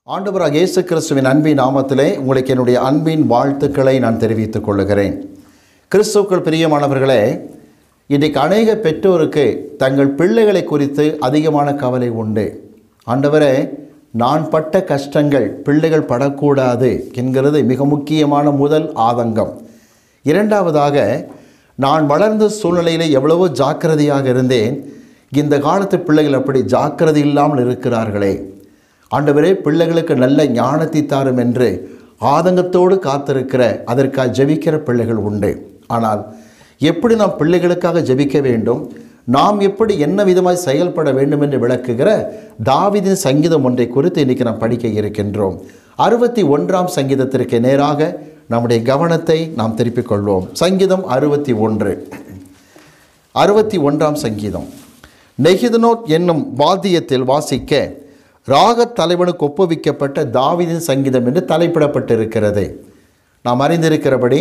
ஆண்டவராக இயேசு கிறிஸ்துவின் அன்பின் நாமத்திலே உங்களுக்கு என்னுடைய அன்பின் வாழ்த்துக்களை நான் தெரிவித்துக் கொள்ளுகிறேன் கிறிஸ்துக்கள் பிரியமானவர்களே இன்றைக்கு அநேக பெற்றோருக்கு தங்கள் பிள்ளைகளை குறித்து அதிகமான கவலை உண்டு ஆண்டவரே நான் பட்ட கஷ்டங்கள் பிள்ளைகள் படக்கூடாது என்கிறது மிக முக்கியமான முதல் ஆதங்கம் இரண்டாவதாக நான் வளர்ந்த சூழ்நிலையில் எவ்வளவோ ஜாக்கிரதையாக இருந்தேன் இந்த காலத்து பிள்ளைகள் அப்படி ஜாக்கிரதை இல்லாமல் இருக்கிறார்களே ஆண்டவரே பிள்ளைகளுக்கு நல்ல ஞானத்தை தாரும் என்று ஆதங்கத்தோடு காத்திருக்கிற அதற்காக ஜெபிக்கிற பிள்ளைகள் உண்டு ஆனால் எப்படி நாம் பிள்ளைகளுக்காக ஜெபிக்க வேண்டும் நாம் எப்படி என்ன விதமாய் செயல்பட வேண்டும் என்று விளக்குகிற தாவிதின் சங்கீதம் ஒன்றை குறித்து இன்றைக்கி நாம் படிக்க இருக்கின்றோம் அறுபத்தி ஒன்றாம் சங்கீதத்திற்கு நேராக நம்முடைய கவனத்தை நாம் திருப்பிக் கொள்வோம் சங்கீதம் அறுபத்தி ஒன்று அறுபத்தி ஒன்றாம் சங்கீதம் நெகிதனோட் என்னும் வாத்தியத்தில் வாசிக்க ராகத் தலைவனுக்கு ஒப்புவிக்கப்பட்ட தாவிதின் சங்கீதம் என்று தலைப்பிடப்பட்டிருக்கிறது நாம் அறிந்திருக்கிறபடி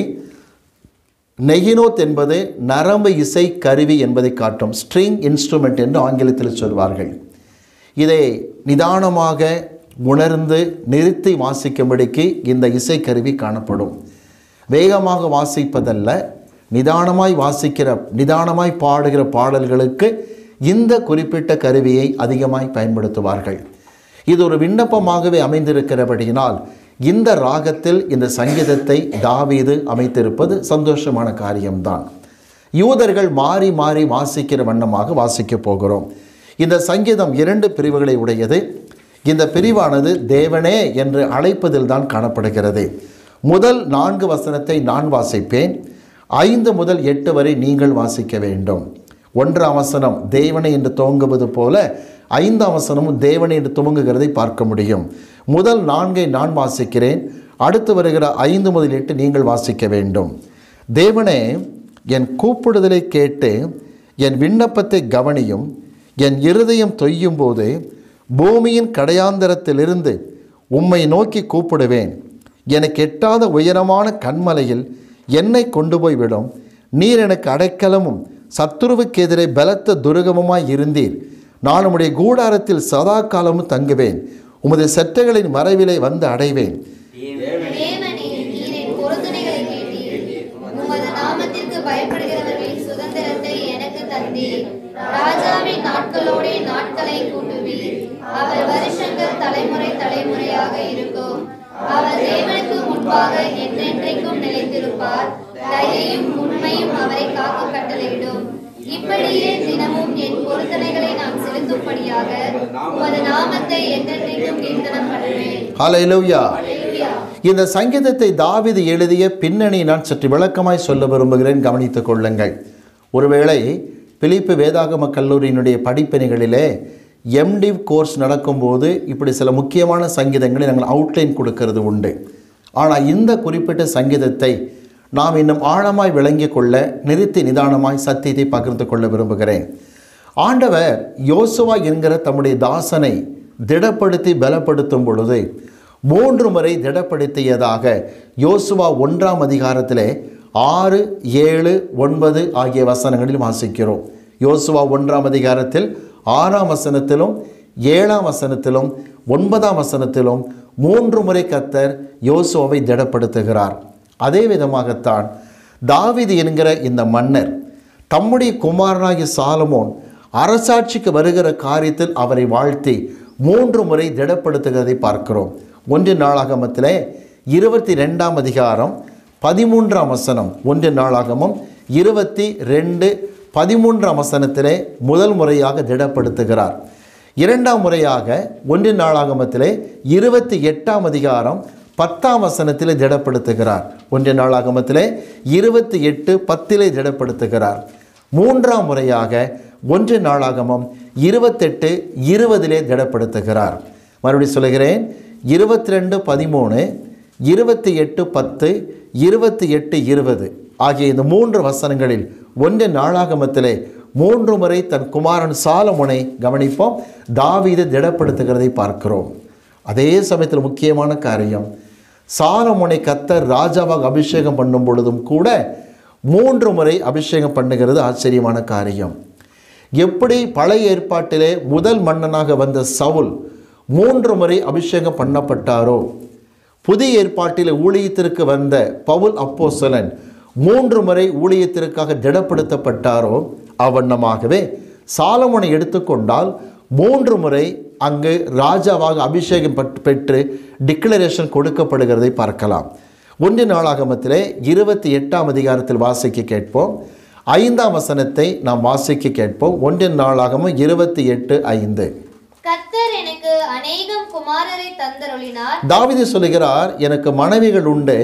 நெகினோத் என்பது நரம்பு இசை கருவி என்பதை காட்டும் ஸ்ட்ரிங் இன்ஸ்ட்ருமெண்ட் என்று ஆங்கிலத்தில் சொல்வார்கள் இதை நிதானமாக உணர்ந்து நிறுத்தி வாசிக்கும்படிக்கு இந்த இசைக்கருவி காணப்படும் வேகமாக வாசிப்பதல்ல நிதானமாய் வாசிக்கிற நிதானமாய் பாடுகிற பாடல்களுக்கு இந்த குறிப்பிட்ட கருவியை அதிகமாய் பயன்படுத்துவார்கள் இது ஒரு விண்ணப்பமாகவே அமைந்திருக்கிறபடியினால் இந்த ராகத்தில் இந்த சங்கீதத்தை தாவீது அமைத்திருப்பது சந்தோஷமான காரியம்தான் யூதர்கள் மாறி மாறி வாசிக்கிற வண்ணமாக வாசிக்கப் போகிறோம் இந்த சங்கீதம் இரண்டு பிரிவுகளை உடையது இந்த பிரிவானது தேவனே என்று அழைப்பதில் தான் காணப்படுகிறது முதல் நான்கு வசனத்தை நான் வாசிப்பேன் ஐந்து முதல் எட்டு வரை நீங்கள் வாசிக்க வேண்டும் ஒன்றாம் வசனம் தேவனை என்று துவங்குவது போல ஐந்தாம் வசனமும் தேவனை என்று துவங்குகிறதை பார்க்க முடியும் முதல் நான்கை நான் வாசிக்கிறேன் அடுத்து வருகிற ஐந்து முதல் எட்டு நீங்கள் வாசிக்க வேண்டும் தேவனே என் கூப்பிடுதலை கேட்டு என் விண்ணப்பத்தை கவனியும் என் இருதயம் தொய்யும் போது பூமியின் கடையாந்தரத்திலிருந்து உம்மை நோக்கி கூப்பிடுவேன் எனக்கு எட்டாத உயரமான கண்மலையில் என்னை கொண்டு போய் விடும் நீர் எனக்கு அடைக்கலமும் சத்துருவுக்கு எதிரே பலத்த துருகமுமாய் இருந்தீர் நான் உம்முடைய கூடாரத்தில் சதா காலமும் தங்குவேன் உமது செட்டைகளின் மறைவிலே வந்து அடைவேன் தேவனே நீர் என் பொருத்தனைகளை கேட்டீர் உமது நாமத்திற்கு பயப்படுகிறவர்களின் சுதந்திரத்தை எனக்கு தந்தீர் ராஜாவின் நாட்களோடே நாட்களை கூட்டுவீர் அவர் வருஷங்கள் தலைமுறை தலைமுறையாக இருக்கும் அவர் தேவனுக்கு முன்பாக என்றென்றைக்கும் நிலைத்திருப்பார் தயையும் உண்மையும் அவரை காக்க கட்டளையிடும் இப்படியே தினமும் என் பொருத்தனைகளை நான் செலுத்தும்படியாக உமது நாமத்தை என்றென்றைக்கும் கீர்த்தனம் பண்ணுவேன் ஹalleluya Hallelujah. இந்த சங்கீதத்தை தாவீது எழுதிய பின்னணி நான் சற்று விளக்கமாய் சொல்ல விரும்புகிறேன் கவனித்துக் கொள்ளுங்கள் ஒருவேளை பிலிப்பு வேதாகம கல்லூரியினுடைய படிப்பினைகளிலே எம்டிவ் கோர்ஸ் நடக்கும்போது இப்படி சில முக்கியமான சங்கீதங்களை நாங்கள் அவுட்லைன் கொடுக்கிறது உண்டு ஆனால் இந்த குறிப்பிட்ட சங்கீதத்தை நாம் இன்னும் ஆழமாய் விளங்கிக் கொள்ள நிறுத்தி நிதானமாய் சத்தியத்தை பகிர்ந்து கொள்ள விரும்புகிறேன் ஆண்டவர் யோசுவா என்கிற தம்முடைய தாசனை திடப்படுத்தி பலப்படுத்தும் பொழுது மூன்று முறை திடப்படுத்தியதாக யோசுவா ஒன்றாம் அதிகாரத்திலே ஆறு ஏழு ஒன்பது ஆகிய வசனங்களில் வாசிக்கிறோம் யோசுவா ஒன்றாம் அதிகாரத்தில் ஆறாம் வசனத்திலும் ஏழாம் வசனத்திலும் ஒன்பதாம் வசனத்திலும் மூன்று முறை கத்தர் யோசுவாவை திடப்படுத்துகிறார் அதே விதமாகத்தான் தாவீது என்கிற இந்த மன்னர் தம்முடைய குமாரனாகிய சாலமோன் அரசாட்சிக்கு வருகிற காரியத்தில் அவரை வாழ்த்தி மூன்று முறை திடப்படுத்துகிறதை பார்க்கிறோம் ஒன்று நாளாகமத்திலே இருபத்தி ரெண்டாம் அதிகாரம் பதிமூன்றாம் வசனம் ஒன்று நாளாகமும் இருபத்தி ரெண்டு பதிமூன்றாம் வசனத்திலே முதல் முறையாக திடப்படுத்துகிறார் இரண்டாம் முறையாக ஒன்று நாளாகமத்திலே இருபத்தி எட்டாம் அதிகாரம் பத்தாம் வசனத்திலே திடப்படுத்துகிறார் ஒன்று நாளாகமத்திலே இருபத்தி எட்டு பத்திலே திடப்படுத்துகிறார் மூன்றாம் முறையாக ஒன்று நாளாகமம் இருபத்தெட்டு இருபதிலே திடப்படுத்துகிறார் மறுபடியும் சொல்லுகிறேன் இருபத்தி ரெண்டு பதிமூணு இருபத்தி எட்டு பத்து இருபத்தி எட்டு இருபது ஆகிய இந்த மூன்று வசனங்களில் ஒன்று நாளாகமத்திலே மூன்று முறை தன் குமாரன் சாலமுனை கவனிப்போம் தாவீது திடப்படுத்துகிறதை பார்க்கிறோம் அதே சமயத்தில் முக்கியமான காரியம் சாலமுனை கத்தர் ராஜாவாக அபிஷேகம் பண்ணும் பொழுதும் கூட மூன்று முறை அபிஷேகம் பண்ணுகிறது ஆச்சரியமான காரியம் எப்படி பழைய ஏற்பாட்டிலே முதல் மன்னனாக வந்த சவுல் மூன்று முறை அபிஷேகம் பண்ணப்பட்டாரோ புதிய ஏற்பாட்டில் ஊழியத்திற்கு வந்த பவுல் அப்போஸ்தலன் மூன்று முறை ஊழியத்திற்காக திடப்படுத்தப்பட்டாரோ அவ்வண்ணமாகவே சாலமோனை எடுத்துக்கொண்டால் மூன்று முறை அங்கு ராஜாவாக அபிஷேகம் பட்- பெற்று டிக்ளரேஷன் கொடுக்கப்படுகிறதை பார்க்கலாம் ஒன்று நாளாகமத்திலே இருபத்தி எட்டாம் அதிகாரத்தில் வாசிக்க கேட்போம் ஐந்தாம் வசனத்தை நாம் வாசிக்க கேட்போம் ஒன்றின் நாளாகமும் இருபத்தி எட்டு ஐந்து கர்த்தர் எனக்கு அநேகம் குமாரரை தந்தருளினார் தாவீது சொல்லுகிறார் எனக்கு மனைவிகள் உண்டு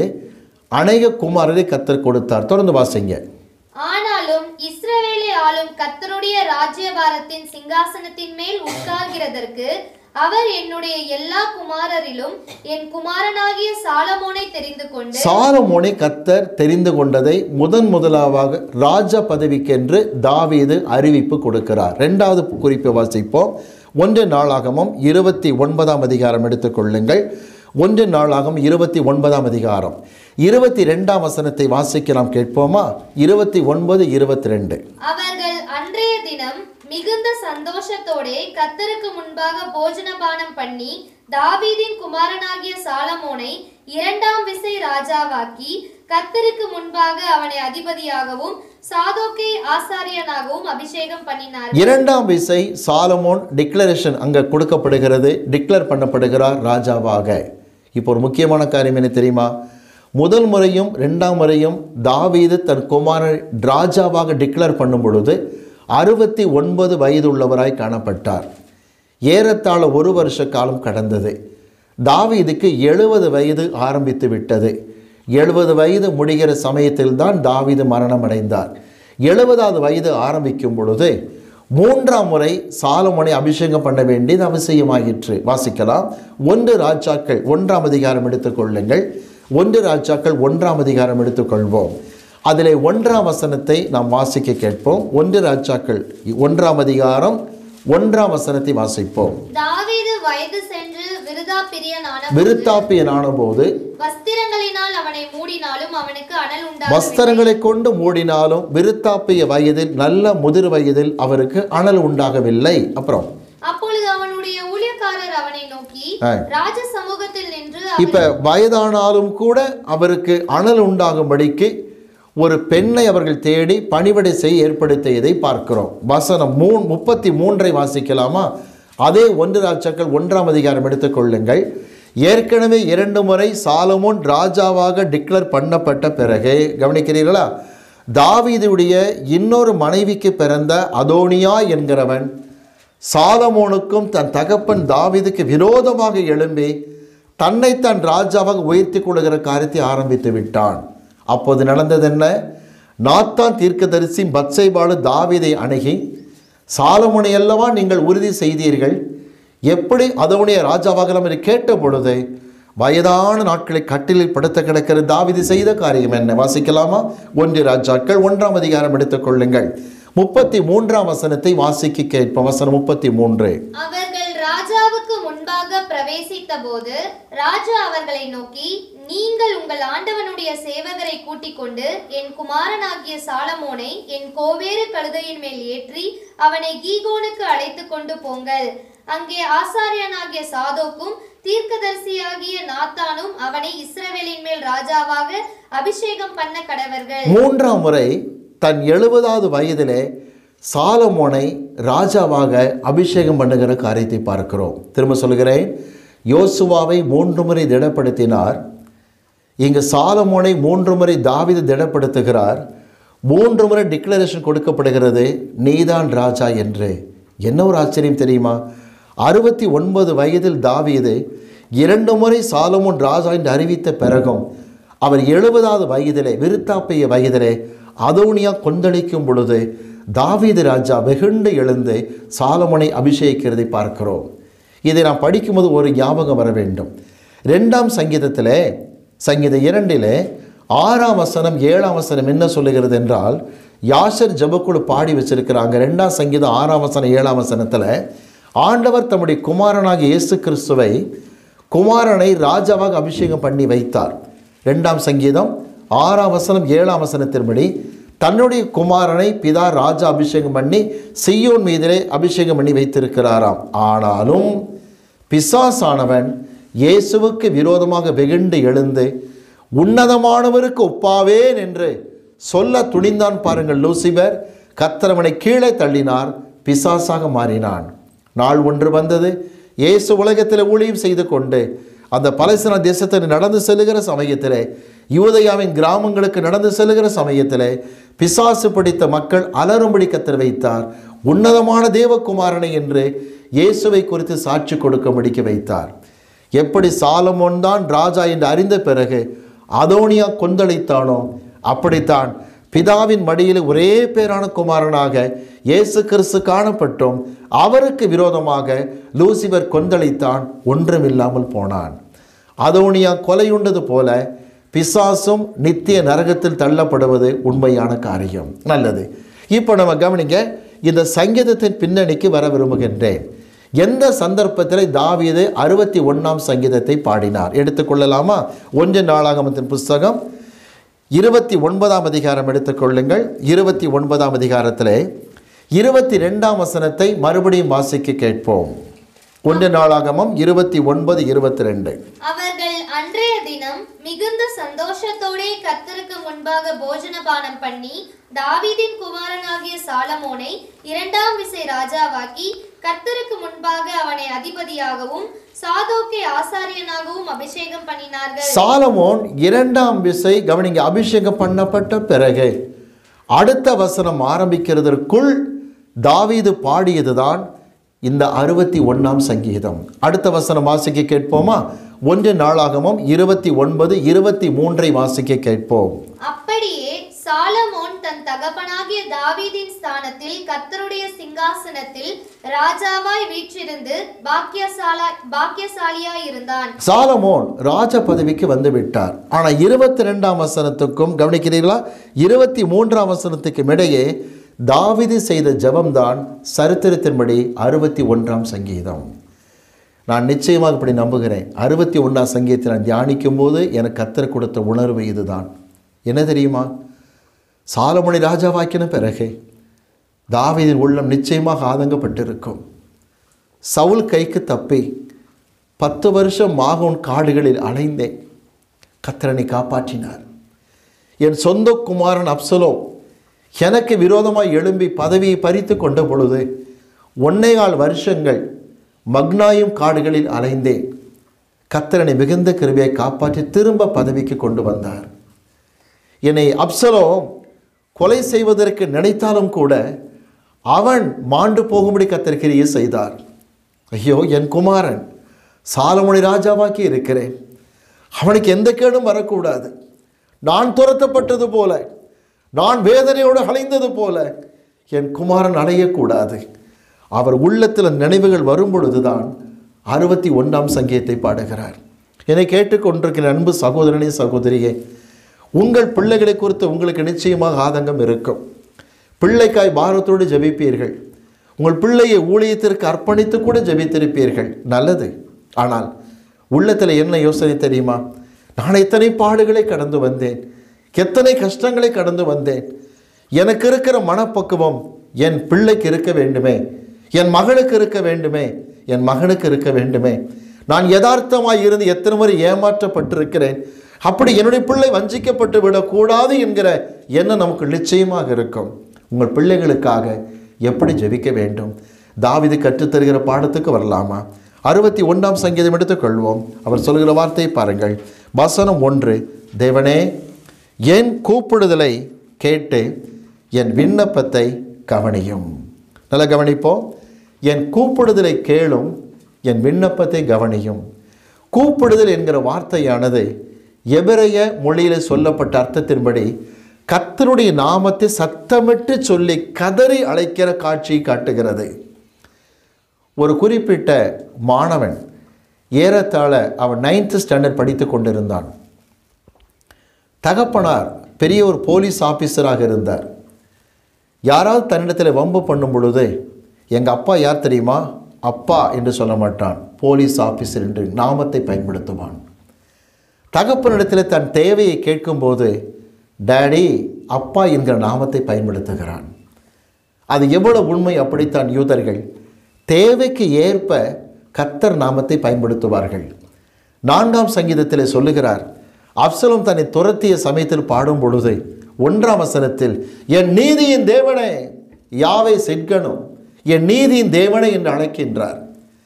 அநேக குமாரரை கத்தர் கொடுத்தார் தொடர்ந்து வாசிங்க ஆனாலும் இஸ்ரவேலை ஆளும் கர்த்தருடைய ராஜ்யபாரத்தின் சிங்காசனத்தின் மேல் உட்கார்கிறதற்கு அவர் என்னுடைய எல்லா குமாரரிலும் என் குமாரனாகிய சாலமோனை தெரிந்து கொண்டு சாலமோனை கத்தர் தெரிந்து கொண்டதை முதன் முதலாக ராஜா பதவிக்கென்று தாவீது அறிவிப்பு கொடுக்கிறார் ரெண்டாவது குறிப்பை வாசிப்போம் ஒன்று நாளாகமும் இருபத்தி ஒன்பதாம் அதிகாரம் எடுத்துக்கொள்ளுங்கள் ஒன்று நாளாகம் இருபத்தி ஒன்பதாம் அதிகாரம் இருபத்தி ரெண்டாம் வசனத்தை வாசிக்க நாம் கேட்போமா இருபத்தி ஒன்பது இருபத்தி ரெண்டு அவர்கள் அன்றைய தினம் மிகுந்த சந்தோஷத்தோடே கர்த்தருக்கு முன்பாக போஜனபானம் பண்ணி தாவீதின் குமாரனாகிய சாலமோனை இரண்டாம் விசை ராஜாவாக்கி கர்த்தருக்கு முன்பாக அவனை அதிபதியாகவும் சாதோக்கை ஆசாரியனாகவும் அபிஷேகம் பண்ணினார் இரண்டாம் விசை சாலமோன் டிக்ளரேஷன் அங்கே கொடுக்கப்படுகிறது டிக்ளேர் பண்ணப்படுகிறார் ராஜாவாக இப்போ ஒரு முக்கியமான காரியம் என்ன தெரியுமா முதல் முறையும் ரெண்டாம் முறையும் தாவீது தன் குமாரன் ராஜாவாக டிக்ளேர் பண்ணும் பொழுது அறுபத்தி ஒன்பது வயதுள்ளவராய் காணப்பட்டார் ஏறத்தாழ ஒரு வருஷ காலம் கடந்தது தாவீதுக்கு எழுபது வயது ஆரம்பித்து விட்டது எழுபது வயது முடிகிற சமயத்தில் தான் தாவீது மரணம் அடைந்தார் எழுபதாவது வயது ஆரம்பிக்கும் பொழுது மூன்றாம் முறை சாலமோனை அபிஷேகம் பண்ண வேண்டியது அவசியமாயிற்று வாசிக்கலாம் ஒன்று ராஜாக்கள் ஒன்றாம் அதிகாரம் எடுத்துக்கொள்ளுங்கள் ஒன்று ராஜாக்கள் ஒன்றாம் அதிகாரம் எடுத்துக்கொள்வோம் அதிலே ஒன்றாம் வசனத்தை நாம் வாசிக்க கேட்போம் ஒன்று ராஜாக்கள் ஒன்றாம் அதிகாரம் ஒன்றாம் வசனத்தை வாசிப்போம் தாவீது வயது சென்று விருதா பிரியனான விருத்தாப்பியனான போது வஸ்திரங்களினால் அவனை மூடினாலும் அவனுக்கு அனல் உண்டாக வஸ்திரங்களை கொண்டு மூடினாலும் விருத்தாப்பிய வயதில் நல்ல முதிர் வயதில் அவருக்கு அனல் உண்டாகவில்லை அப்புறம் அப்பொழுது அவனுடைய ஊழியக்காரர் அவனை நோக்கி ஆ. ராஜ சமூகத்தில் நின்று இப்ப வயதானாலும் கூட அவருக்கு அனல் உண்டாகும்படிக்கு ஒரு பெண்ணை அவர்கள் தேடி பணிவிடை செய்ய ஏற்படுத்தியதை பார்க்கிறோம் வசனம் மூ முப்பத்தி மூன்றை வாசிக்கலாமா அதே ஒன்று ராஜாக்கள் ஒன்றாம் அதிகாரம் எடுத்துக்கொள்ளுங்கள் ஏற்கனவே இரண்டு முறை சாலமோன் ராஜாவாக டிக்ளேர் பண்ணப்பட்ட பிறகு கவனிக்கிறீர்களா தாவீதுடைய இன்னொரு மனைவிக்கு பிறந்த அதோனியா என்கிறவன் சாலமோனுக்கும் தன் தகப்பன் தாவீதுக்கு விரோதமாக எழும்பி தன்னை தன் ராஜாவாக உயர்த்தி கொள்ளுகிற காரியத்தை ஆரம்பித்து விட்டான் அப்போது நடந்தது என்ன நாத்தான் தீர்க்கதரிசி பத்சைபாலு தாவீதை அணுகி சாலமோனை அல்லவா நீங்கள் உறுதி செய்தீர்கள் எப்படி அதோடைய ராஜாவாகலாம் என்று கேட்ட பொழுது வயதான நாட்களை கட்டிலில் படுத்த கிடக்கிற தாவீது செய்த காரியம் என்ன வாசிக்கலாமா ஒன்று ராஜாக்கள் ஒன்றாம் அதிகாரம் எடுத்துக்கொள்ளுங்கள் முப்பத்தி மூன்றாம் வசனத்தை வாசிக்க கேட்போம் வசனம் முப்பத்தி மூன்று அவர்கள் ராஜாவுக்கு முன்பாக பிரவேசித்த போது ராஜா அவர்களை நோக்கி நீங்கள் உங்கள் ஆண்டவனுடைய சேவகரை கூட்டிக் கொண்டு என் குமாரனாகிய சாலமோனை என் கோவேறு கழுதையின் மேல் ஏற்றி அவனை கீகோனுக்கு அழைத்து கொண்டு போங்கள் அங்கே ஆசாரியனாகிய சாதோக்கும் தீர்க்கதரிசியாகிய நாத்தானும் அவனை இஸ்ரவேலின் மேல் ராஜாவாக அபிஷேகம் பண்ண கடவர்கள் மூன்றாம் முறை தன் எழுபதாவது வயதிலே சாலமோனை ராஜாவாக அபிஷேகம் பண்ணுகிற காரியத்தை பார்க்கிறோம் திரும்ப சொல்கிறேன் யோசுவாவை மூன்று முறை திடப்படுத்தினார் இங்கு சாலமோனை மூன்று முறை தாவீது திடப்படுத்துகிறார் மூன்று முறை டிக்ளரேஷன் கொடுக்கப்படுகிறது நீதான் ராஜா என்று என்ன ஒரு ஆச்சரியம் தெரியுமா அறுபத்தி ஒன்பது வயதில் தாவீது இரண்டு முறை சாலமோன் ராஜா என்று அறிவித்த பிறகும் அவர் எழுபதாவது வயதிலே விருத்தாப்பிய வயதிலே அதோனியா கொந்தளிக்கும் பொழுது தாவீது ராஜா வெகுண்டு எழுந்து சாலமோனை அபிஷேகிக்கிறதை பார்க்கிறோம் இதை நாம் படிக்கும்போது ஒரு ஞாபகம் வர வேண்டும் ரெண்டாம் சங்கீதத்திலே சங்கீதம் இரண்டிலே ஆறாம் வசனம் ஏழாம் வசனம் என்ன சொல்லுகிறது என்றால் யாஷர் ஜபக்குழு பாடி வச்சிருக்கிறாங்க ரெண்டாம் சங்கீதம் ஆறாம் வசனம் ஏழாம் வசனத்தில் ஆண்டவர் தம்முடைய குமாரனாகிய இயேசு கிறிஸ்துவை குமாரனை ராஜாவாக அபிஷேகம் பண்ணி வைத்தார் ரெண்டாம் சங்கீதம் ஆறாம் வசனம் ஏழாம் வசனத்தின்படி தன்னுடைய குமாரனை பிதா ராஜா அபிஷேகம் பண்ணி சியோன் மீதிலே அபிஷேகம் பண்ணி வைத்திருக்கிறாராம் ஆனாலும் பிசாசானவன் இயேசுவுக்கு விரோதமாக வெகுண்டு எழுந்து உன்னதமானவருக்கு ஒப்பாவேன் என்று சொல்ல துணிந்தான் பாருங்கள் லூசிபர் கத்தரவனை கீழே தள்ளினார் பிசாசாக மாறினான் நாள் ஒன்று வந்தது இயேசு உலகத்தில் ஊழியம் செய்து கொண்டு அந்த பலஸ்தீன தேசத்தில் நடந்து செல்லுகிற சமயத்திலே யூதயாவின் கிராமங்களுக்கு நடந்து செல்லுகிற சமயத்திலே பிசாசு பிடித்த மக்கள் அலறும்படி கத்தர் வைத்தார் உன்னதமான தேவகுமாரனை என்று இயேசுவை குறித்து சாட்சி கொடுக்கும்படிக்கு வைத்தார் எப்படி சாலமோன் தான் ராஜா என்று அறிந்த பிறகு அதோனியா கொந்தளித்தானோ அப்படித்தான் பிதாவின் மடியில் ஒரே பேரான குமாரனாக இயேசு கிறிஸ்து காணப்பட்டும் அவருக்கு விரோதமாக லூசிபர் கொந்தளித்தான் ஒன்றுமில்லாமல் போனான் அதோனியா கொலையுண்டது போல பிசாசும் நித்திய நரகத்தில் தள்ளப்படுவது உண்மையான காரியம் நல்லது இப்போ நம்ம கவனிங்க இந்த சங்கீதத்தின் பின்னணிக்கு வர விரும்புகின்றேன் எந்த சந்தர்ப்பத்தில் தாவீது அறுபத்தி ஒன்றாம் சங்கீதத்தை பாடினார் எடுத்துக்கொள்ளலாமா ஒன்று நாளாகமத்தின் புஸ்தகம் இருபத்தி ஒன்பதாம் அதிகாரம் எடுத்துக்கொள்ளுங்கள் இருபத்தி ஒன்பதாம் அதிகாரத்திலே இருபத்தி ரெண்டாம் வசனத்தை மறுபடியும் வாசிக்க கேட்போம் ஒன்று நாளாகமம் இருபத்தி ஒன்பது இருபத்தி ரெண்டு அவர்கள் அன்றைய தினம் மிகுந்த சந்தோஷத்தோடே கர்த்தருக்கு முன்பாக போஜனபானம் பண்ணி தாவீதின் குமாரனாகிய சாலமோனை இரண்டாம் விசை ராஜாவாக்கி கர்த்தருக்கு முன்பாக அவனை அதிபதியாகவும் சாதோக்கை ஆசாரியனாகவும் அபிஷேகம் பண்ணினார்கள் சாலமோன் இரண்டாம் விசை கவனிங்க அபிஷேகம் பண்ணப்பட்ட பிறகு அடுத்த வசனம் ஆரம்பிக்கிறதற்குள் தாவீது பாடியதுதான் இந்த அறுபத்தி ஒன்றாம் சங்கீதம் அடுத்த வசனம் வாசிக்க கேட்போமா ஒன்று நாளாகமும் இருபத்தி ஒன்பது இருபத்தி மூன்றை வாசிக்க கேட்போம் அப்படியே சாலமோன் தன் தகப்பனாகிய தாவீதின் ஸ்தானத்தில் கர்த்தருடைய சிங்காசனத்தில் ராஜாவாய் வீற்றிருந்து பாக்கியசாலா பாக்கியசாலியாய் இருந்தான் சாலமோன் ராஜ பதவிக்கு வந்து விட்டார் ஆனால் இருபத்தி ரெண்டாம் வசனத்துக்கும் கவனிக்கிறீர்களா இருபத்தி மூன்றாம் வசனத்துக்கும் இடையே தாவிது செய்த ஜெபம்தான் சரித்திரத்தின்படி அறுபத்தி ஒன்றாம் சங்கீதம் நான் நிச்சயமாக இப்படி நம்புகிறேன் அறுபத்தி ஒன்றாம் சங்கீதத்தை நான் தியானிக்கும் போது எனக்கு கத்தர் கொடுத்த உணர்வு இதுதான் என்ன தெரியுமா சாலமணி ராஜாவாக்கின பிறகு தாவீதின் உள்ளம் நிச்சயமாக ஆதங்கப்பட்டிருக்கும் சவுல் கைக்கு தப்பி பத்து வருஷம் மாகோன் காடுகளில் அலைந்தேன் கத்திரனை காப்பாற்றினார் என் சொந்த குமாரன் அப்சலோ எனக்கு விரோதமாய் எழும்பி பதவியை பறித்து கொண்ட பொழுது ஒன்னேகால் வருஷங்கள் மக்னாயும் காடுகளில் அலைந்தேன் கத்திரனை மிகுந்த கிருபையை காப்பாற்றி திரும்ப பதவிக்கு கொண்டு வந்தார் என்னை அப்சலோ கொலை செய்வதற்கு நினைத்தாலும் கூட அவன் மாண்டு போகும்படி கத்திரிக்கிரியை செய்தார் ஐயோ என் குமாரன் சாலமணி ராஜாவாக்கி இருக்கிறேன் அவனுக்கு எந்த கேடும் வரக்கூடாது நான் துரத்தப்பட்டது போல நான் வேதனையோடு அலைந்தது போல என் குமாரன் அடையக்கூடாது அவர் உள்ளத்தில் நினைவுகள் வரும் பொழுதுதான் அறுபத்தி ஒன்றாம் சங்கீதத்தை பாடுகிறார் என்னை கேட்டுக்கொண்டிருக்கிற அன்பு சகோதரனே சகோதரியே உங்கள் பிள்ளைகளை குறித்து உங்களுக்கு நிச்சயமாக ஆதங்கம் இருக்கும் பிள்ளைக்காய் பாரத்தோடு ஜெபிப்பீர்கள் உங்கள் பிள்ளையை ஊழியத்திற்கு அர்ப்பணித்து கூட ஜெபித்திருப்பீர்கள் நல்லது ஆனால் உள்ளத்தில் என்ன யோசனை தெரியுமா நான் எத்தனை பாடுகளை கடந்து வந்தேன் எத்தனை கஷ்டங்களை கடந்து வந்தேன் எனக்கு இருக்கிற மனப்பக்குவம் என் பிள்ளைக்கு இருக்க வேண்டுமே என் மகளுக்கு இருக்க வேண்டுமே என் மகனுக்கு இருக்க வேண்டுமே நான் யதார்த்தமாய் இருந்து எத்தனை முறை ஏமாற்றப்பட்டிருக்கிறேன் அப்படி என்னுடைய பிள்ளை வஞ்சிக்கப்பட்டு விடக்கூடாது என்கிற எண்ணம் நமக்கு நிச்சயமாக இருக்கும் உங்கள் பிள்ளைகளுக்காக எப்படி ஜெபிக்க வேண்டும் தாவிது கற்றுத்தருகிற பாடத்துக்கு வரலாமா அறுபத்தி ஒன்றாம் சங்கீதம் எடுத்துக்கொள்வோம் அவர் சொல்கிற வார்த்தையை பாருங்கள் வசனம் ஒன்று தேவனே என் கூப்பிடுதலை கேட்டு என் விண்ணப்பத்தை கவனியும் நல்லா கவனிப்போம் என் கூப்பிடுதலை கேளும் என் விண்ணப்பத்தை கவனியும் கூப்பிடுதல் என்கிற வார்த்தையானது எபிரைய மொழியில் சொல்லப்பட்ட அர்த்தத்தின்படி கர்த்தருடைய நாமத்தை சத்தமிட்டு சொல்லி கதறி அழைக்கிற காட்சியை காட்டுகிறது ஒரு குறிப்பிட்ட மாணவன் ஏறத்தாழ அவன் நைன்த்து ஸ்டாண்டர்ட் படித்து கொண்டிருந்தான் தகப்பனார் பெரிய ஒரு போலீஸ் ஆஃபீஸராக இருந்தார் யாராவது தன்னிடத்தில் வம்பு பண்ணும் பொழுது எங்கள் அப்பா யார் தெரியுமா அப்பா என்று சொல்ல மாட்டான் போலீஸ் ஆஃபீஸர் என்று நாமத்தை பயன்படுத்துவான் தகப்பனிடத்தில் தன் தேவையை கேட்கும்போது டேடி அப்பா என்கிற நாமத்தை பயன்படுத்துகிறான் அது எவ்வளவு உண்மை அப்படித்தான் யூதர்கள் தேவைக்கு ஏற்ப கர்த்தர் நாமத்தை பயன்படுத்துவார்கள் நான்காம் சங்கீதத்திலே சொல்லுகிறார் அப்சலோம் தன்னை துரத்திய சமயத்தில் பாடும் பொழுது ஒன்றாம் வசனத்தில் என் நீதியின் தேவனே யாவை செட்கணும் என் நீதியின் தேவனே என்று அழைக்கின்றார்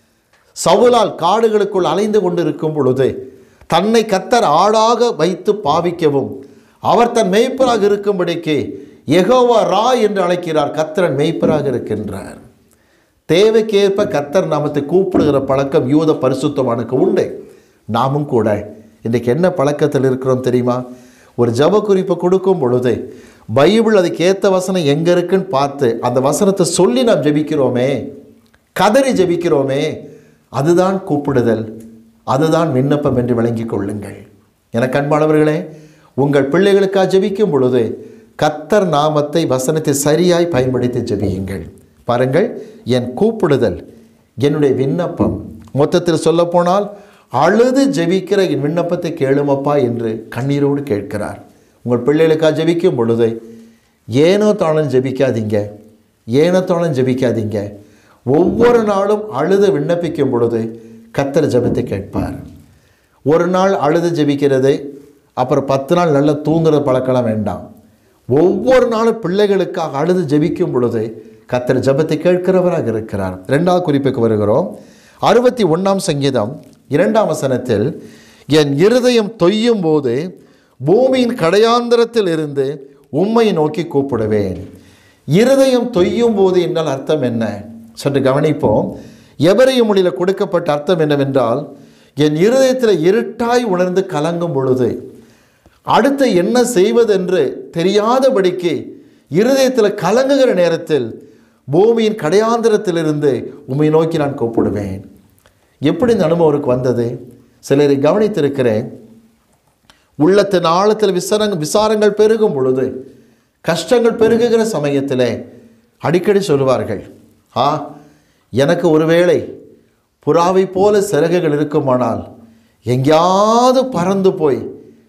சவுலால் காடுகளுக்குள் அலைந்து கொண்டிருக்கும் பொழுது தன்னை கத்தர் ஆடாக வைத்து பாவிக்கவும் அவர் தன் மெய்ப்பராக இருக்கும்படிக்கு யெகோவா ரா என்று அழைக்கிறார் கத்தரன் மெய்ப்பராக இருக்கின்றார் தேவைக்கேற்ப கத்தர் நாமத்தை கூப்பிடுகிற பழக்கம் யூத பரிசுத்தவானுக்கு உண்டு நாமும் கூட இன்றைக்கு என்ன பழக்கத்தில் இருக்கிறோம் தெரியுமா ஒரு ஜப குறிப்பை கொடுக்கும் பொழுது பைபிள் அதுக்கு ஏற்ற வசனம் எங்கே இருக்குன்னு பார்த்து அந்த வசனத்தை சொல்லி நாம் ஜெபிக்கிறோமே கதறி ஜெபிக்கிறோமே அதுதான் கூப்பிடுதல் அதுதான் விண்ணப்பம் என்று விளங்கிக் கொள்ளுங்கள் எனக்கு அன்பானவர்களே உங்கள் பிள்ளைகளுக்காக ஜெபிக்கும் பொழுது கத்தர் நாமத்தை வசனத்தை சரியாய் பயன்படுத்தி ஜெபியுங்கள் பாருங்கள் என் கூப்பிடுதல் என்னுடைய விண்ணப்பம் மொத்தத்தில் சொல்லப்போனால் அழுது ஜெபிக்கிற என் விண்ணப்பத்தை கேளுமப்பா என்று கண்ணீரோடு கேட்கிறார் உங்கள் பிள்ளைகளுக்காக ஜெபிக்கும் பொழுது ஏனோ தானும் ஜெபிக்காதீங்க ஏனோ தானும் ஜெபிக்காதீங்க ஒவ்வொரு நாளும் அழுது விண்ணப்பிக்கும் பொழுது கத்தர் ஜெபத்தை கேட்பார் ஒரு நாள் அழுது ஜெபிக்கிறது அப்புறம் பத்து நாள் நல்லா தூங்குற பழக்கலாம் வேண்டாம் ஒவ்வொரு நாளும் பிள்ளைகளுக்காக அழுது ஜெபிக்கும் பொழுது கத்தர் ஜெபத்தை கேட்கிறவராக இருக்கிறார் ரெண்டாவது குறிப்புக்கு வருகிறோம் அறுபத்தி ஒன்றாம் சங்கீதம் இரண்டாம் வசனத்தில் என் இருதயம் தொய்யும் போது பூமியின் கடையாந்திரத்தில் இருந்து உம்மை நோக்கி கூப்பிடுவேன் இருதயம் தொய்யும் போது என்றால் அர்த்தம் என்ன சற்று கவனிப்போம் எவரைய மொழியில் கொடுக்கப்பட்ட அர்த்தம் என்னவென்றால் என் இருதயத்தில் இருட்டாய் உணர்ந்து கலங்கும் பொழுது அடுத்து என்ன செய்வதென்று தெரியாதபடிக்கு இருதயத்தில் கலங்குகிற நேரத்தில் பூமியின் கடையாந்திரத்திலிருந்து உம்மை நோக்கி நான் கூப்பிடுவேன் எப்படி இந்த அனுபவம் அவருக்கு வந்தது சிலரை கவனித்திருக்கிறேன் உள்ளத்தின் ஆழத்தில் விசாரங்க விசாரங்கள் பெருகும் பொழுது கஷ்டங்கள் பெருகுகிற சமயத்தில் அடிக்கடி சொல்லுவார்கள் ஆ எனக்கு ஒருவேளை புறாவை போல சிறகுகள் இருக்குமானால் எங்கேயாவது பறந்து போய்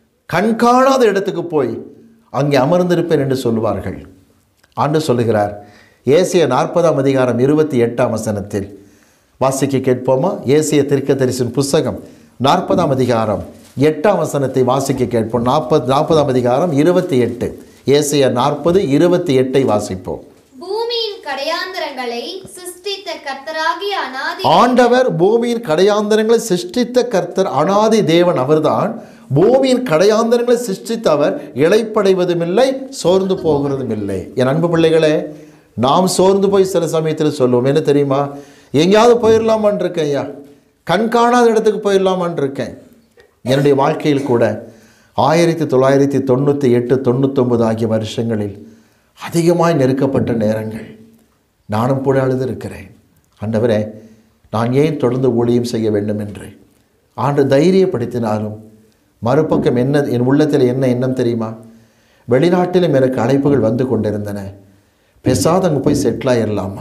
கண்காணாத இடத்துக்கு போய் அங்கே அமர்ந்திருப்பேன் என்று சொல்லுவார்கள் ஆண்டு சொல்லுகிறார் ஏசிய நாற்பதாம் அதிகாரம் இருபத்தி எட்டாம் வசனத்தில் வாசிக்க கேட்போமா ஏசிய தீர்க்கதரிசின் புஸ்தகம் நாற்பதாம் அதிகாரம் எட்டாம் வசனத்தை வாசிக்க கேட்போம் நாற்பது நாற்பதாம் அதிகாரம் இருபத்தி எட்டு ஏசிய நாற்பது இருபத்தி எட்டை வாசிப்போம் பூமியின் கடையாந்தரங்களை சிருஷ்டித்த கர்த்தராகிய அநாதி ஆண்டவர் பூமியின் கடையாந்தரங்களை சிருஷ்டித்த கர்த்தர் அனாதி தேவன் அவர்தான் பூமியின் கடையாந்தரங்களை சிருஷ்டித்த அவர் இழைப்படைவதும் இல்லை சோர்ந்து போகிறதும் இல்லை என் அன்பு பிள்ளைகளே நாம் சோர்ந்து போய் சில சமயத்தில் சொல்லுவோம் என்ன தெரியுமா எங்கேயாவது போயிடலாமான் இருக்கேன் ஐயா கண் காணாத இடத்துக்கு போயிடலாமான் இருக்கேன் என்னுடைய வாழ்க்கையில் கூட ஆயிரத்தி தொள்ளாயிரத்தி தொண்ணூற்றி எட்டு தொண்ணூத்தொம்பது ஆகிய வருஷங்களில் அதிகமாய் நெருக்கப்பட்ட நேரங்கள் நானும் கூட அழுதிருக்கிறேன் ஆண்டவரே நான் ஏன் தொடர்ந்து ஊழியம் செய்ய வேண்டும் என்று ஆண்டு தைரியப்படுத்தினாலும் மறுபக்கம் என்ன என் உள்ளத்தில் என்ன எண்ணம் தெரியுமா வெளிநாட்டிலும் எனக்கு அழைப்புகள் வந்து கொண்டிருந்தன பெசாத அங்கே போய் செட்டில் ஆயிடலாமா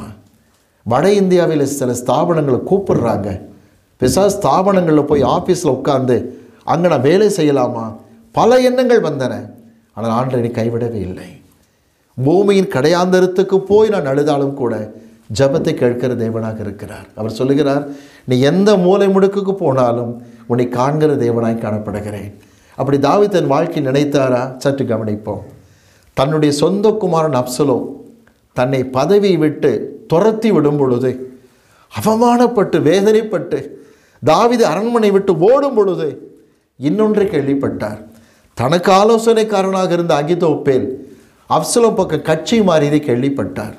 வட இந்தியாவில் சில ஸ்தாபனங்களை கூப்பிடுறாங்க பெசா ஸ்தாபனங்களில் போய் ஆஃபீஸில் உட்கார்ந்து அங்கே நான் வேலை செய்யலாமா பல எண்ணங்கள் வந்தன ஆனால் ஆண்டனை கைவிடவே இல்லை பூமியின் கடையாந்தரத்துக்கு போய் நான் அழுதாலும் கூட ஜெபத்தை கேட்கிற தேவனாக இருக்கிறார் அவர் சொல்லுகிறார் நீ எந்த மூலை முடுக்குக்கு போனாலும் உன்னை காண்கிற தேவனாய் காணப்படுகிறேன் அப்படி தாவி தன் வாழ்க்கை நினைத்தாரா சற்று கவனிப்போம் தன்னுடைய சொந்த குமாரன் அப்சலோ தன்னை பதவியை விட்டு துரத்தி விடும் பொழுது அவமானப்பட்டு வேதனைப்பட்டு தாவிது அரண்மனை விட்டு ஓடும் பொழுது இன்னொன்றை கேள்விப்பட்டார் தனக்கு ஆலோசனைக்காரனாக இருந்த அகிதோப்பேல் அப்சலோம் பக்கம் கட்சி மாறியதை கேள்விப்பட்டார்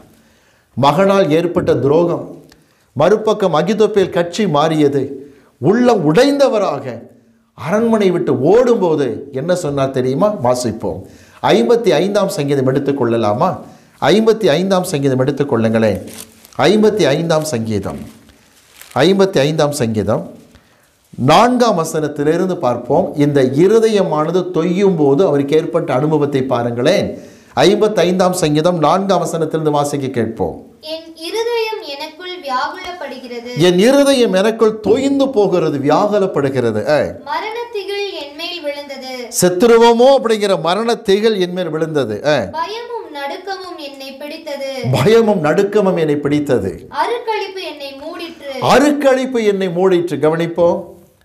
மகனால் ஏற்பட்ட துரோகம் மறுபக்கம் அகிதோப்பேல் கட்சி மாறியது உள்ளம் உடைந்தவராக அரண்மனை விட்டு ஓடும்போது என்ன சொன்னார் தெரியுமா வாசிப்போம் ஐம்பத்தி ஐந்தாம் சங்கீதம் எடுத்துக்கொள்ளலாமா ஐம்பத்தி ஐந்தாம் சங்கீதம் எடுத்துக்கொள்ளுங்களேன் ஐம்பத்தி ஐந்தாம் சங்கீதம் ஐம்பத்தி ஐந்தாம் சங்கீதம் நான்காம் வசனத்திலிருந்து பார்ப்போம் இந்த இருதயமானது தொய்யும் போது அவருக்கு ஏற்பட்ட அனுபவத்தை பாருங்களேன் ஐம்பத்தைந்தாம் சங்கீதம் நான்காம் வசனத்திலிருந்து வாசிக்க கேட்போம் என் இருதயம் எனக்குள் வியாகுலப்படுகிறது என் இருதயம் எனக்குள் தொய்ந்து போகிறது வியாகுலப்படுகிறது ஏ, மரணத்திகள் என்மேல் விழுந்தது செத்துருவோமோ அப்படிங்கிற மரண திகழ் என்மேல் விழுந்தது ஏ, பயமும் நடுக்கமும் என்னை பிடித்தது பயமும் நடுக்கமும் என்னை பிடித்தது அருக்களிப்பு என்னை மூடிற்று அருக்களிப்பு என்னை மூடிற்று கவனிப்போம்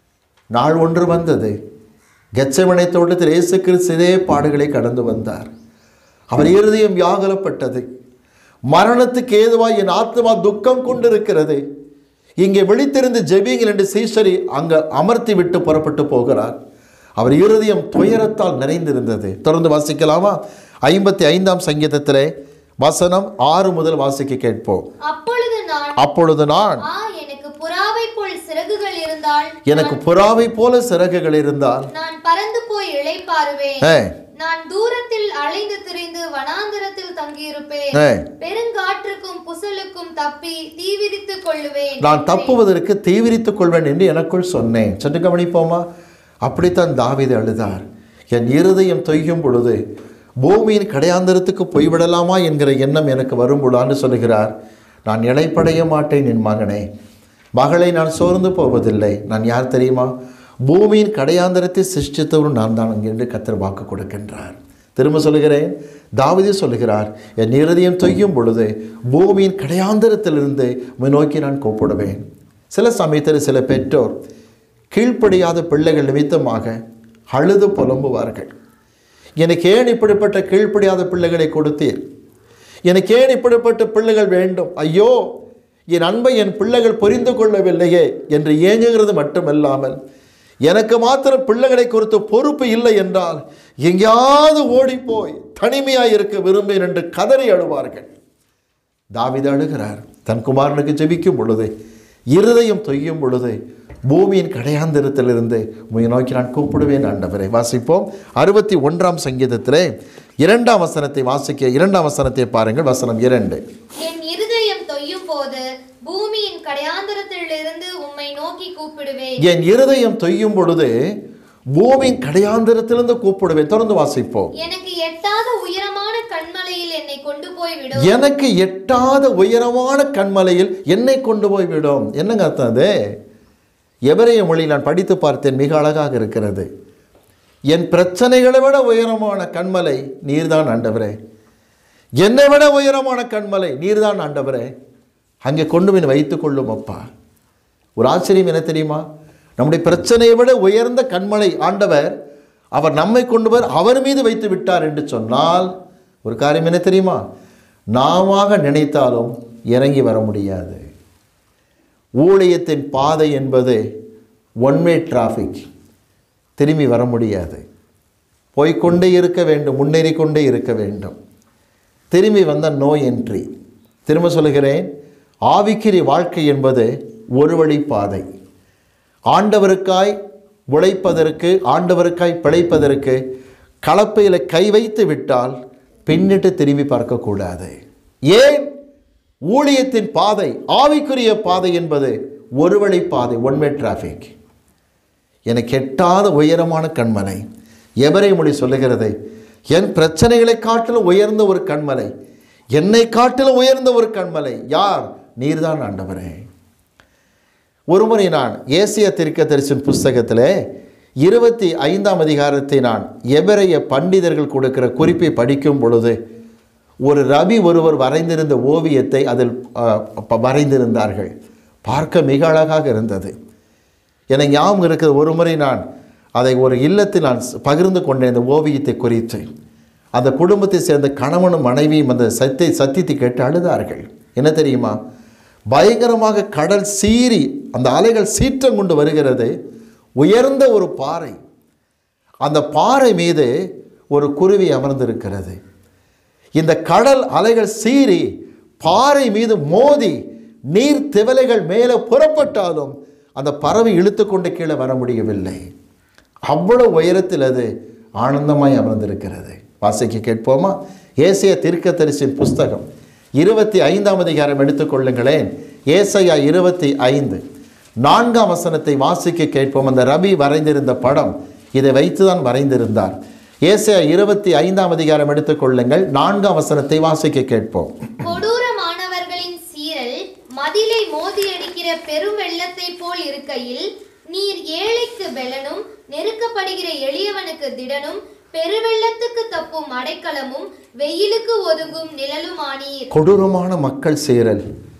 நாள் ஒன்று வந்தது கெச்சமனை தோட்டத்தில் இயேசு கிறிஸ்து இதே பாடுகளை கடந்து வந்தார் அவர் இருதயம் வியாகுலப்பட்டது மரணத்துக்கு ஏதுவாய் என் ஆத்மா துக்கம் கொண்டிருக்கிறது இங்கே விழித்திருந்து ஜெபிங்கள் என்று சீஷரி அங்கு அமர்த்தி விட்டு புறப்பட்டு போகிறார் அவர் இருதயம் துயரத்தால் நிறைந்திருந்தது தொடர்ந்து வாசிக்கலாமா ஐம்பத்தி ஐந்தாம் சங்கீதத்திலே வசனம் ஆறு முதல் வாசிக்க கேட்போம் அப்பொழுது நான் அப்பொழுது நான் ஆ எனக்கு புறாவை போல் சிறகுகள் இருந்தால் எனக்கு புறாவை போல சிறகுகள் இருந்தால் நான் பறந்து போய் இளைப்பாறுவேன் ஏ, நான் தூரத்தில் அலைந்து திரிந்து வனாந்தரத்தில் தங்கியிருப்பேன் ஏ, பெருங்காற்றுக்கும் புசலுக்கும் தப்பி தீவிரித்துக் கொள்ளுவேன் நான் தப்புவதற்கு தீவிரித்துக் கொள்வேன் என்று எனக்குள் சொன்னேன் சற்று கவனிப்போமா அப்படித்தான் தாவீது அழுதார் என் இருதயம் தொய்யும் பொழுது பூமியின் கடையாந்தரத்துக்கு போய்விடலாமா என்கிற எண்ணம் எனக்கு வரும்பொழுதான்னு சொல்லுகிறார் நான் இலைப்படைய மாட்டேன் என் மகனே மகளை நான் சோர்ந்து போவதில்லை நான் யார் தெரியுமா பூமியின் கடையாந்தரத்தை சிருஷ்டித்தவரும் நான் தான் என்று கத்தர் வாக்கு கொடுக்கின்றார் திரும்ப சொல்லுகிறேன் தாவீது சொல்லுகிறார் என் இருதயம் தொய்யும் பொழுது பூமியின் கடையாந்தரத்திலிருந்து உம்மை நோக்கி நான் கூப்பிடுவேன் சில சமயத்தில் சில பெற்றோர் கீழ்ப்படியாத பிள்ளைகள் நிமித்தமாக அழுது புலம்புவார்கள் எனக்கு ஏன் இப்படிப்பட்ட கீழ்ப்படியாத பிள்ளைகளை கொடுத்தீர் எனக்கு ஏன் இப்படிப்பட்ட பிள்ளைகள் வேண்டும் ஐயோ என் அன்பை என் பிள்ளைகள் புரிந்து கொள்ளவில்லையே என்று ஏங்குகிறது மட்டுமல்லாமல் எனக்கு மாத்திரம் பிள்ளைகளை குறித்து பொறுப்பு இல்லை என்றால் எங்கேயாவது ஓடிப்போய் தனிமையாக இருக்க விரும்பேன் என்று கதறி அழுவார்கள் தாவீது அழுகிறார் தன் குமாரனுக்கு ஜெபிக்கும் பொழுது இருதயம் தொய்யும் பொழுது பூமியின் கடையாந்திரத்திலிருந்து உம்மை நோக்கி நான் கூப்பிடுவேன் ஆண்டவரை வாசிப்போம் அறுபத்தி ஒன்றாம் சங்கீதத்திலே இரண்டாம் வசனத்தை வாசிக்க இரண்டாம் வசனத்தை பாருங்கள் வசனம் இரண்டு என் இருதயம் தொய்யும் போது பூமியின் கடையாந்தரத்திலிருந்து உம்மை நோக்கி கூப்பிடுவேன் என் இருதயம் தொய்யும் பொழுது பூமியின் கடையாந்திரத்திலிருந்து கூப்பிடுவேன் தொடர்ந்து வாசிப்போம் எனக்கு எட்டாத உயரமான கண்மலையில் என்னை கொண்டு போய் விடும் எனக்கு எட்டாத உயரமான கண்மலையில் என்னை கொண்டு போய் விடும் என்னங்க அர்த்தம் அது எவரைய மொழி நான் படித்து பார்த்தேன் மிக அழகாக இருக்கிறது என் பிரச்சனைகளை விட உயரமான கண்மலை நீர்தான் ஆண்டவரே என்னை விட உயரமான கண்மலை நீர்தான் ஆண்டவரே அங்கே கொண்டு போய் வைத்துக் கொள்ளும் அப்பா ஒரு ஆச்சரியம் என்ன தெரியுமா நம்முடைய பிரச்சனையை விட உயர்ந்த கண்மலை ஆண்டவர் அவர் நம்மை கொண்டு போய் அவர் மீது வைத்து விட்டார் என்று சொன்னால் ஒரு காரியம் என்ன தெரியுமா நாம நினைத்தாலும் இறங்கி வர முடியாது ஊழியத்தின் பாதை என்பது ஒன்வே டிராஃபிக் திரும்பி வர முடியாது போய்க்கொண்டே இருக்க வேண்டும் முன்னேறி கொண்டே இருக்க வேண்டும் திரும்பி வந்த நோ என்ட்ரி திரும்ப சொல்லுகிறேன் ஆவிக்கிரி வாழ்க்கை என்பது ஒரு வழி பாதை ஆண்டவருக்காய் உழைப்பதற்கு ஆண்டவருக்காய் பிழைப்பதற்கு கலப்பையில் கை வைத்து விட்டால் பின்னிட்டு திரும்பி பார்க்கக்கூடாது ஏன் ஊழியத்தின் பாதை ஆவிக்குரிய பாதை என்பது ஒரு வழி பாதை ஒன்வே டிராஃபிக் எனக்கு எட்டாத உயரமான கண்மலை எவரை மொழி சொல்லுகிறது என் பிரச்சனைகளை காட்டிலும் உயர்ந்த ஒரு கண்மலை என்னை காட்டிலும் உயர்ந்த ஒரு கண்மலை யார் நீர்தான் ஆண்டவரே ஒருமுறை நான் ஏசிய தீர்க்கதரிசன் புஸ்தகத்தில் இருபத்தி ஐந்தாம் அதிகாரத்தை நான் எவரைய பண்டிதர்கள் கொடுக்கிற குறிப்பை படிக்கும் பொழுது ஒரு ரவி ஒருவர் வரைந்திருந்த ஓவியத்தை அதில் அஹ், ப- வரைந்திருந்தார்கள் பார்க்க மிக அழகாக இருந்தது எனக்கு ஞாபகம் இருக்கிறது ஒரு முறை நான் அதை ஒரு இல்லத்தில் நான் ஸ்- பகிர்ந்து கொண்டேன் இந்த ஓவியத்தை குறித்து அந்த குடும்பத்தை சேர்ந்த கணவனும் மனைவியும் அந்த சத்தை சத்தியத்தை கேட்டு அழுதார்கள் என்ன தெரியுமா பயங்கரமாக கடல் சீறி அந்த அலைகள் சீற்றம் கொண்டு வருகிறது உயர்ந்த ஒரு பாறை அந்த பாறை மீது ஒரு குருவி அமர்ந்திருக்கிறது இந்த கடல் அலைகள் சீறி பாறை மீது மோதி நீர் திவலைகள் மேலே புறப்பட்டாலும் அந்த பறவை இழுத்து கொண்டு கீழே வர முடியவில்லை அவ்வளவு உயரத்தில் அது ஆனந்தமாய் அமர்ந்திருக்கிறது வாசிக்க கேட்போமா ஏசிய தீர்க்கதரிசின் புஸ்தகம் இருபத்தி ஐந்தாம் அதிகாரம் எடுத்துக்கொள்ளுங்களேன் ஏசையா இருபத்தி ஐந்து நான்காம் வசனத்தை வாசிக்க கேட்போம் அந்த ரவி வரைந்திருந்த படம் இதை வைத்துதான் வரைந்திருந்தார் ஏசையா இருபத்தி ஐந்தாம் அதிகாரம் எடுத்துக்கொள்ளுங்கள் நான்காம் வசனத்தை வாசிக்க கேட்போம் கொடூரமானவர்களின் சீரல் மதிலை மோதியடிக்கிற பெரும் வெள்ளத்தை போல் இருக்கையில் நீர் ஏழைக்கு பெலனும் நெருக்கப்படுகிற எளியவனுக்கு திடனும் பெருவெள்ளத்துக்கு தப்பும் அடைக்கலமும் வெயிலுக்கு ஒதுங்கும் நிழலுமானீர் கொடூரமான மக்கள் சேரல்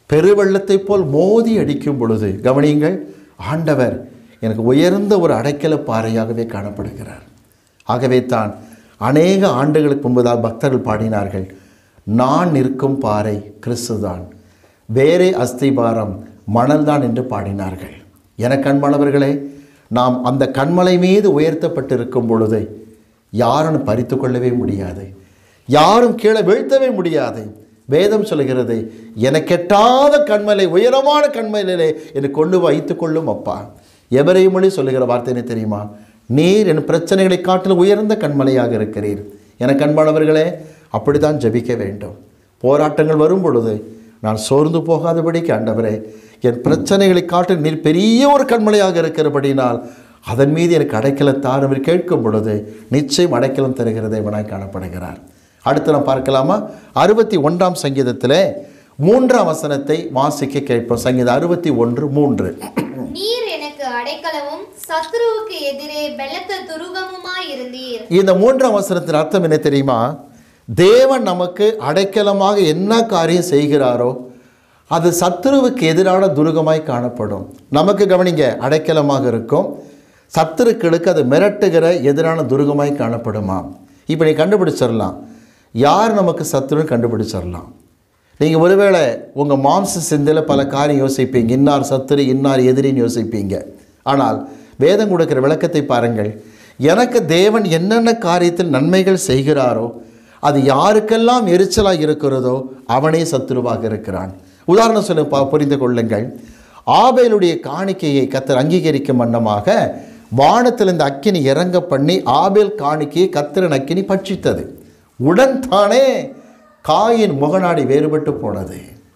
பெருவெள்ளத்தைப் போல் மோதி அடிக்கும் பொழுது கவனியுங்கள் ஆண்டவர் எனக்கு உயர்ந்த ஒரு அடைக்கல பாறையாகவே காணப்படுகிறார் ஆகவே தான் அநேக ஆண்டுகளுக்கு முன்பதாக பக்தர்கள் பாடினார்கள் நான் நிற்கும் பாறை கிறிஸ்துதான் வேறே அஸ்திபாரம் மணல்தான் என்று பாடினார்கள் என கண்மாணவர்களே நாம் அந்த கண்மலை மீது உயர்த்தப்பட்டிருக்கும் பொழுது யாரும் பறித்து கொள்ளவே முடியாது யாரும் கீழே வீழ்த்தவே முடியாது வேதம் சொல்கிறது எனக்கெட்டாத கண்மலை உயரமான கண்மலையிலே என்னை கொண்டு வைத்துக் கொள்ளும் அப்பா எவரை மொழி சொல்லுகிற வார்த்தை என்ன தெரியுமா நீர் என் பிரச்சனைகளை காட்டிலும் உயர்ந்த கண்மலையாக இருக்கிறீர் என கண்பானவர்களே அப்படித்தான் ஜெபிக்க வேண்டும் போராட்டங்கள் வரும் பொழுது நான் சோர்ந்து போகாதபடிக்கு ஆண்டவரே என் பிரச்சனைகளை காட்டிலும் நீர் பெரிய ஒரு கண்மலையாக இருக்கிறபடினால் அதன் மீது எனக்கு அடைக்கல தாரம் கேட்கும் பொழுது நிச்சயம் அடைக்கலம் தருகிற தேவனாய் காணப்படுகிறார் அடுத்து நாம் பார்க்கலாமா அறுபத்தி ஒன்றாம் சங்கீதத்தில் மூன்றாம் வசனத்தை வாசிக்க கேட்போம் சங்கீதம் அறுபத்தி ஒன்று மூன்று நீர் எனக்கு அடைக்கலமும் சத்ருவுக்கு எதிரே பெலத்த துருகமுமாய் இருந்தீர் இந்த மூன்றாம் வசனத்தின் அர்த்தம் என்ன தெரியுமா தேவன் நமக்கு அடைக்கலமாக என்ன காரியம் செய்கிறாரோ அது சத்துருவுக்கு எதிரான துருகமாய் காணப்படும் நமக்கு கவனிங்க அடைக்கலமாக இருக்கும் சத்துருக்களுக்கு அது மிரட்டுகிற எதிரான துருகமாய் காணப்படுமா இப்போ நீ கண்டுபிடிச்சிடலாம் யார் நமக்கு சத்துருன்னு கண்டுபிடிச்சிடலாம் நீங்கள் ஒருவேளை உங்கள் மாம்ச சிந்தையில் பல காரியம் யோசிப்பீங்க இன்னார் சத்துரு இன்னார் எதிரின்னு யோசிப்பீங்க ஆனால் வேதம் கொடுக்கிற விளக்கத்தை பாருங்கள் எனக்கு தேவன் என்னென்ன காரியத்தில் நன்மைகள் செய்கிறாரோ அது யாருக்கெல்லாம் எரிச்சலாக இருக்கிறதோ அவனே சத்துருவாக இருக்கிறான் உதாரணம் சொல்ல பா புரிந்து கொள்ளுங்கள் ஆபேலுடைய காணிக்கையை கத்தர் அங்கீகரிக்கும் வண்ணமாக வானத்தில் இந்த அக்கினி இறங்க பண்ணி ஆபேல் காணிக்கையை கத்திரன் அக்கினி பட்சித்தது உடன் தானே காயின் முகநாடி வேறுபட்டு போனது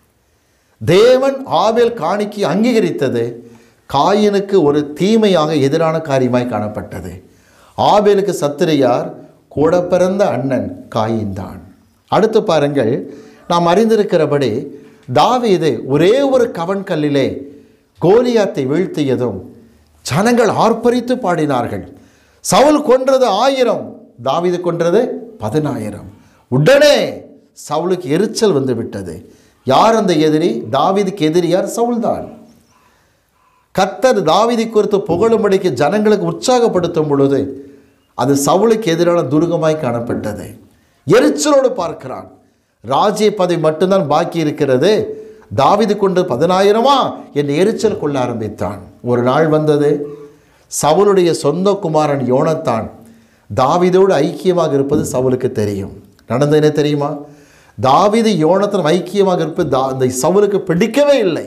தேவன் ஆபேல் காணிக்கை அங்கீகரித்தது காயினுக்கு ஒரு தீமையாக எதிரான காரியமாய் காணப்பட்டது ஆபேலுக்கு சத்திரியார் கூட பிறந்த அண்ணன் காயின்தான் அடுத்து பாருங்கள் நாம் அறிந்திருக்கிறபடி தாவீது ஒரே ஒரு கவன் கல்லிலே கோலியாத்தை வீழ்த்தியதும் ஜனங்கள் ஆர்ப்பரித்து பாடினார்கள் சவுல் கொன்றது ஆயிரம் தாவீது கொன்றது பதினாயிரம் உடனே சவுலுக்கு எரிச்சல் வந்து விட்டது யார் அந்த எதிரி தாவீதுக்கு எதிரி யார் சவுல்தான் கத்தர் தாவீதை குறித்து புகழும்படிக்கு ஜனங்களுக்கு உற்சாகப்படுத்தும் பொழுது அது சவுலுக்கு எதிரான துருகமாய் காணப்பட்டது எரிச்சலோடு பார்க்கிறான் ராஜ்ய பதவி மட்டும்தான் பாக்கி இருக்கிறது தாவீது கொண்டு பதினாயிரமா என் எரிச்சல் கொள்ள ஆரம்பித்தான் ஒரு நாள் வந்தது சவுலுடைய சொந்த குமாரன் யோனத்தான் தாவீதோடு ஐக்கியமாக இருப்பது சவுலுக்கு தெரியும் நடந்தது என்ன தெரியுமா தாவீது யோனத்தன் ஐக்கியமாக இருப்பது தா இந்த சவுலுக்கு பிடிக்கவே இல்லை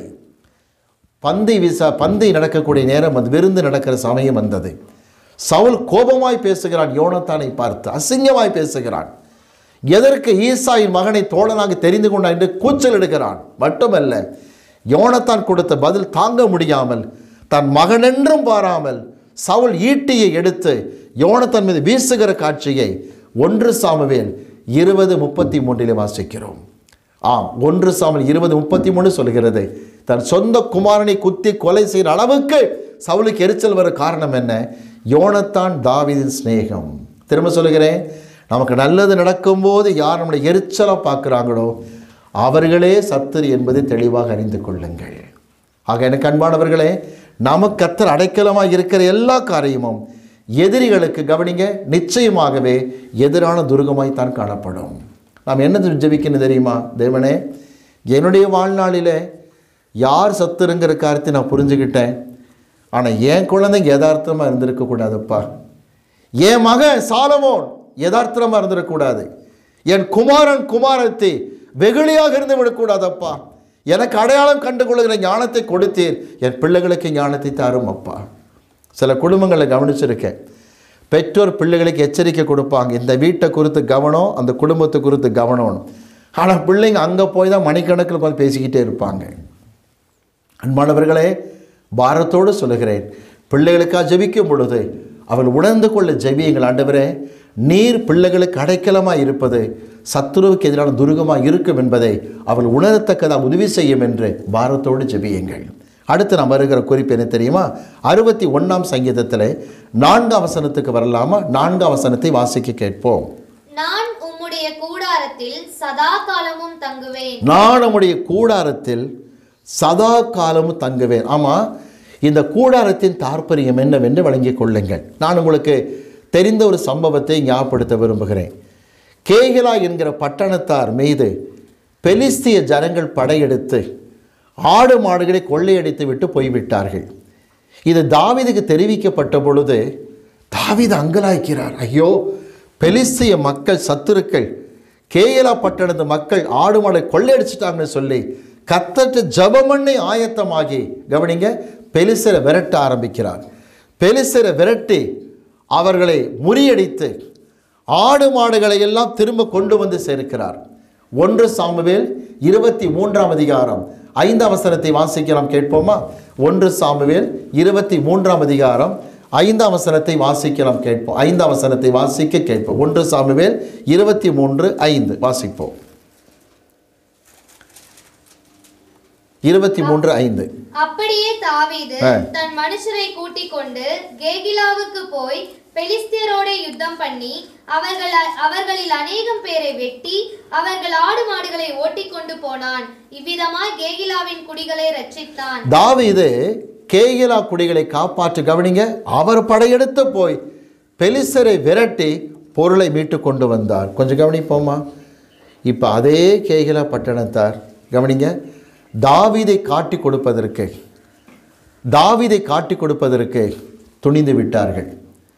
பந்தை விசா பந்தை நடக்கக்கூடிய நேரம் அது விருந்து நடக்கிற சமயம் வந்தது சவுல் கோபமாய் பேசுகிறான் யோனத்தானை பார்த்து அசிங்கமாய் பேசுகிறான் எதற்கு ஈசாயின் மகனை தோழனாக தெரிந்து கொண்டான் என்று கூச்சல் எடுக்கிறான் மட்டுமல்ல யோனத்தான் கொடுத்த பதில் தாங்க முடியாமல் தன் மகனென்றும் பாராமல் சவுல் ஈட்டியை எடுத்து யோனத்தான் மீது வீசுகிற காட்சியை ஒன்று சாமுவேல் இருபது முப்பத்தி மூன்றிலே வாசிக்கிறோம் ஆம் ஒன்று சாமல் இருபது முப்பத்தி மூணு சொல்கிறது தன் சொந்த குமாரனை குத்தி கொலை செய்கிற அளவுக்கு சவுலுக்கு எரிச்சல் வர காரணம் என்ன யோனத்தான் தாவீதின் சிநேகம் திரும்ப சொல்லுகிறேன் நமக்கு நல்லது நடக்கும்போது யார் நம்மளை எரிச்சலாக பார்க்குறாங்களோ அவர்களே சத்துரு என்பதை தெளிவாக அறிந்து கொள்ளுங்கள் ஆக எனக்கு அன்பானவர்களே நமக்கு கத்தர் அடைக்கலமாக இருக்கிற எல்லா காரியமும் எதிரிகளுக்கு கவனிங்க நிச்சயமாகவே எதிரான துருகமாய் தான் காணப்படும் நாம் என்ன ஜெபிக்கணும் தெரியுமா தேவனே என்னுடைய வாழ்நாளில் யார் சத்துருங்கிற காரியத்தை நான் புரிஞ்சுக்கிட்டேன் ஆனால் என் குழந்தைங்க யதார்த்தமாக இருந்திருக்கக்கூடாதுப்பா என் மகன் சாலமோன் யதார்த்தமாக இருந்திடக்கூடாது என் குமாரன் குமாரத்தை வெகுளியாக இருந்து விடக்கூடாதப்பா எனக்கு அடையாளம் கண்டுகொள்கிற ஞானத்தை கொடுத்தீர் என் பிள்ளைகளுக்கு ஞானத்தை தாரும் அப்பா சில குடும்பங்களை கவனிச்சிருக்கேன் பெற்றோர் பிள்ளைகளுக்கு எச்சரிக்கை கொடுப்பாங்க இந்த வீட்டை குறித்து கவனம் அந்த குடும்பத்தை குறித்து கவனம் ஆனால் பிள்ளைங்க அங்கே போய் தான் மணிக்கணக்கில் உட்காந்து பேசிக்கிட்டே இருப்பாங்க அன்பானவர்களே பாரத்தோடு சொல்லுகிறேன் பிள்ளைகளுக்காக ஜெபிக்கும் பொழுது அவள் உணர்ந்து கொள்ள ஜெபியுங்கள் ஆண்டவரே நீர் பிள்ளைகளுக்கு அடைக்கலமாக இருப்பது சத்துருவுக்கு எதிரான துருகமாக இருக்கும் என்பதை அவள் உணரத்தக்கதாக உதவி செய்யும் என்று பாரத்தோடு ஜெபியுங்கள் அடுத்து நாம் வருகிற குறிப்பு என்ன தெரியுமா அறுபத்தி ஒன்றாம் சங்கீதத்தில் நான்காம் வசனத்துக்கு வரலாமா நான்காம் வசனத்தை வாசிக்க கேட்போம் நான் உம்முடைய கூடாரத்தில் சதா காலமும் தங்குவேன் நான் நம்முடைய கூடாரத்தில் சதா காலமும் தங்குவேன் ஆமாம் இந்த கூடாரத்தின் தாற்பயம் என்னவென்று வழங்கிக் கொள்ளுங்கள் நான் உங்களுக்கு தெரிந்த ஒரு சம்பவத்தை ஞாபகப்படுத்த விரும்புகிறேன் கேகலா என்கிற பட்டணத்தார் மீது பெலிஸ்திய ஜனங்கள் படையெடுத்து ஆடு மாடுகளை கொள்ளையடித்து விட்டு போய்விட்டார்கள் இது தாவீதுக்கு தெரிவிக்கப்பட்ட பொழுது தாவீது அங்கலாய்க்கிறார் ஐயோ பெலிஸ்திய மக்கள் சத்துருக்கள் கேயலா பட்டணத்து மக்கள் ஆடு மாடை கொள்ளையடிச்சிட்டாங்கன்னு சொல்லி கத்தட்ட ஜபமண்ணை ஆயத்தமாகி கவனிங்க பெலிசரை விரட்ட ஆரம்பிக்கிறார் பெலிசரை விரட்டி அவர்களை முறியடித்து ஆடு மாடுகளை எல்லாம் திரும்ப கொண்டு வந்து சேர்க்கிறார் ஒன்று சாமுவேல் இருபத்தி மூன்றாம் அதிகாரம் ஐந்தாம் வசனத்தை வாசிக்கலாம் கேட்போமா ஒன்று சாமுவேல் இருபத்தி மூன்றாம் அதிகாரம் ஐந்தாம் வசனத்தை வாசிக்கலாம் கேட்போம் ஐந்தாம் வசனத்தை வாசிக்க கேட்போம் ஒன்று சாமுவேல் இருபத்தி மூன்று ஐந்து வாசிப்போம் இருபத்தி மூன்று ஐந்து அப்படியே தாவீது ஆ. தன் மனுஷரை கூட்டிக் கொண்டு கேகிலாவுக்கு போய் பெலிஸ்தியரோட யுத்தம் பண்ணி அவர்கள் அவர்களில் அநேகம் பேரை வெட்டி அவர்கள் ஆடு மாடுகளை ஓட்டிக் கொண்டு போனான் இவ்விதமாய் கேகிலாவின் குடிகளை ரட்சித்தான் தாவீது கேகிலா குடிகளை காப்பாற்று கவனிங்க அவர் படையெடுத்து போய் பெலிசரை விரட்டி பொருளை மீட்டு கொண்டு வந்தார் கொஞ்சம் கவனிப்போமா இப்போ அதே கேகிலா பட்டணத்தார் கவனிங்க தாவீதை காட்டி கொடுப்பதற்கு தாவீதை காட்டி கொடுப்பதற்கு துணிந்து விட்டார்கள்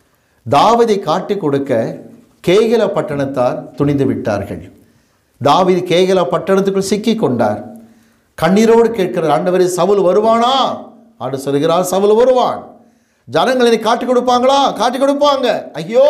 தாவீதை காட்டி கொடுக்க கேகிலா பட்டணத்தார் துணிந்து விட்டார்கள் தாவீது கேகிலா பட்டணத்துக்குள் சிக்கி கொண்டார் கண்ணீரோடு கேட்கிறார் ஆண்டவரே சவுல் வருவானா ஆண்டு சொல்கிறார் சவுல் வருவான் ஜனங்கள் என்னை காட்டி கொடுப்பாங்களா காட்டி கொடுப்பாங்க ஐயோ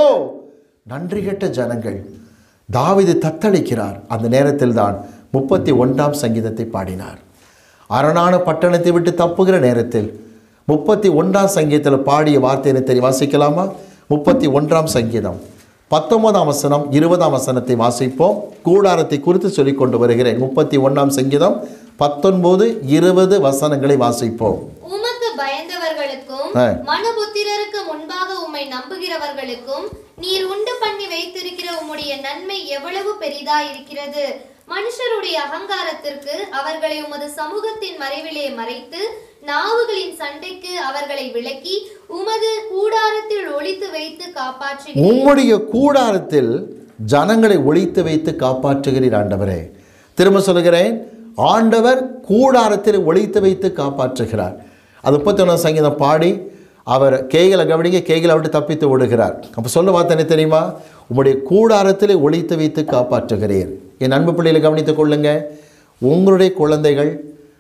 நன்றி கெட்ட ஜனங்கள் தாவீது தத்தளிக்கிறார் அந்த நேரத்தில் தான் முப்பத்தி ஒன்றாம் சங்கீதத்தை பாடினார் அரணான பட்டணத்தை விட்டு தப்புகிற நேரத்தில் முப்பத்தி ஒன்றாம் சங்கீதத்தில் பாடிய வார்த்தையை தெரிய வாசிக்கலாமா முப்பத்தி ஒன்றாம் சங்கீதம் பத்தொன்பதாம் வசனம் இருபதாம் வசனத்தை வாசிப்போம் கூடாரத்தை குறித்து சொல்லிக் கொண்டு வருகிறேன் முப்பத்தி ஒன்றாம் சங்கீதம் பத்தொன்பது இருபது வசனங்களை வாசிப்போம் உமக்கு பயந்தவர்களுக்கும் ஆ. மனுபுத்திரருக்கு முன்பாக உம்மை நம்புகிறவர்களுக்கும் நீர் உண்டு பண்ணி வைத்திருக்கிற உம்முடைய நன்மை எவ்வளவு பெரிதா இருக்கிறது மனுஷருடைய அகங்காரத்திற்கு அவர்களை உமது சமூகத்தின் மறைவிலே மறைத்து நாவுகளின் சண்டைக்கு அவர்களை விலக்கி உமது கூடாரத்தில் ஒளித்து வைத்து காப்பாற்றுகிறீர் உம்முடைய கூடாரத்தில் ஜனங்களை ஒழித்து வைத்து காப்பாற்றுகிறீர் ஆண்டவரே திரும்ப சொல்கிறேன் ஆண்டவர் கூடாரத்தில் ஒழித்து வைத்து காப்பாற்றுகிறார் அது முப்பத்தி சங்கீதம் பாடி அவர் கேகலை கவனிங்க கேகலை விட்டு தப்பித்து ஓடுகிறார் அப்போ சொல்ல வார்த்தை என்ன தெரியுமா உம்முடைய கூடாரத்தில் ஒழித்து வைத்து காப்பாற்றுகிறீர் என் அன்பு பிள்ளைகளை கவனித்துக் கொள்ளுங்க உங்களுடைய குழந்தைகள்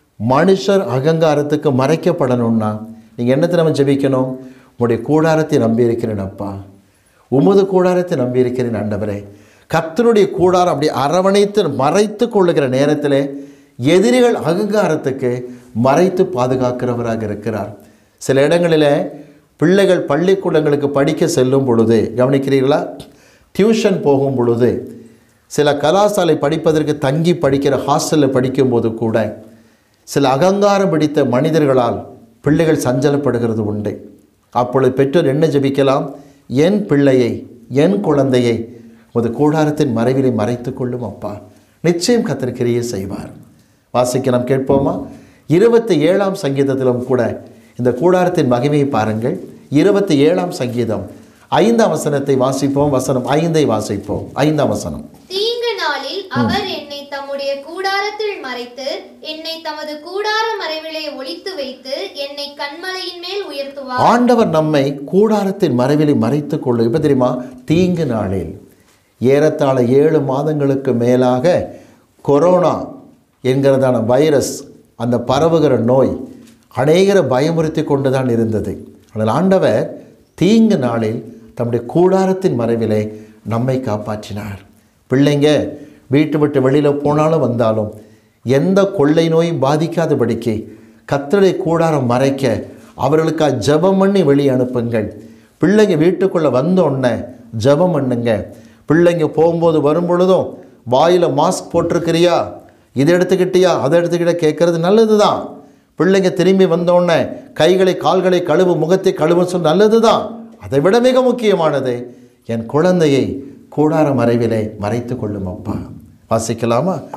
மனுஷர் அகங்காரத்துக்கு மறைக்கப்படணும்னா நீங்கள் என்னத்தை நம்ம ஜெபிக்கணும் உங்களுடைய கூடாரத்தை நம்பியிருக்கிறேன் அப்பா உமது கூடாரத்தை நம்பியிருக்கிறேன் ஆண்டவரே கர்த்தருடைய கூடாரம் அப்படி அரவணைத்து மறைத்து கொள்ளுகிற நேரத்தில் எதிரிகள் அகங்காரத்துக்கு மறைத்து பாதுகாக்கிறவராக இருக்கிறார் சில இடங்களில் பிள்ளைகள் பள்ளிக்கூடங்களுக்கு படிக்க செல்லும் பொழுது கவனிக்கிறீர்களா டியூஷன் போகும் பொழுது சில கலாசாலை படிப்பதற்கு தங்கி படிக்கிற ஹாஸ்டலில் படிக்கும்போது கூட சில அகங்காரம் பிடித்த மனிதர்களால் பிள்ளைகள் சஞ்சலப்படுகிறது உண்டு அப்பொழுது பெற்றோர் என்ன ஜெபிக்கலாம் என் பிள்ளையை என் குழந்தையை உமது கூடாரத்தின் மறைவிலை மறைத்து கொள்ளும் அப்பா நிச்சயம் கத்திருக்கிறையே செய்வார் வாசிக்க நாம் கேட்போமா இருபத்தி ஏழாம் சங்கீதத்திலும் கூட இந்த கூடாரத்தின் மகிமையை பாருங்கள் இருபத்தி ஏழாம் சங்கீதம் ஐந்தாம் வசனத்தை வாசிப்போம் வசனம் ஐந்தை வாசிப்போம் ஐந்தாம் வசனம் தீங்கு நாளில் அவர் என்னை தம்முடைய கூடாரத்தில் மறைத்து என்னை தமது கூடார மறைவிலே ஒளித்து வைத்து என்னை கண்மலையின் மேல் உயர்த்துவார் ஆண்டவர் நம்மை கூடாரத்தின் மறைவிலை மறைத்து கொள்ளு இப்போ தெரியுமா தீங்கு நாளில் ஏறத்தாழ ஏழு மாதங்களுக்கு மேலாக கொரோனா என்கிறதான வைரஸ் அந்த பரவுகிற நோய் அநேகரை பயமுறுத்தி கொண்டு தான் இருந்தது ஆனால் ஆண்டவர் தீங்கு நாளில் தம்முடைய கூடாரத்தின் மறைவிலே நம்மை காப்பாற்றினார் பிள்ளைங்க வீட்டு விட்டு வெளியில் போனாலும் வந்தாலும் எந்த கொள்ளை நோயும் பாதிக்காதபடிக்கு கத்தரை கூடாரம் மறைக்க அவர்களுக்காக ஜெபம் பண்ணி வெளியே அனுப்புங்கள் பிள்ளைங்க வீட்டுக்குள்ளே வந்தோடனே ஜெபம் பண்ணுங்க பிள்ளைங்க போகும்போது வரும் பொழுதும் வாயில் மாஸ்க் போட்டிருக்கிறியா இதை எடுத்துக்கிட்டியா அதை எடுத்துக்கிட்ட கேட்கறது நல்லது தான் பிள்ளைங்க திரும்பி வந்தோடனே கைகளை கால்களை கழுவு முகத்தை கழுவு சொல் நல்லது தான் அதை விட மிக முக்கியமானது என் குழந்தையை கூடார மறைவிலே மறைத்து கொள்ளும் அப்பா வாசிக்கலாமா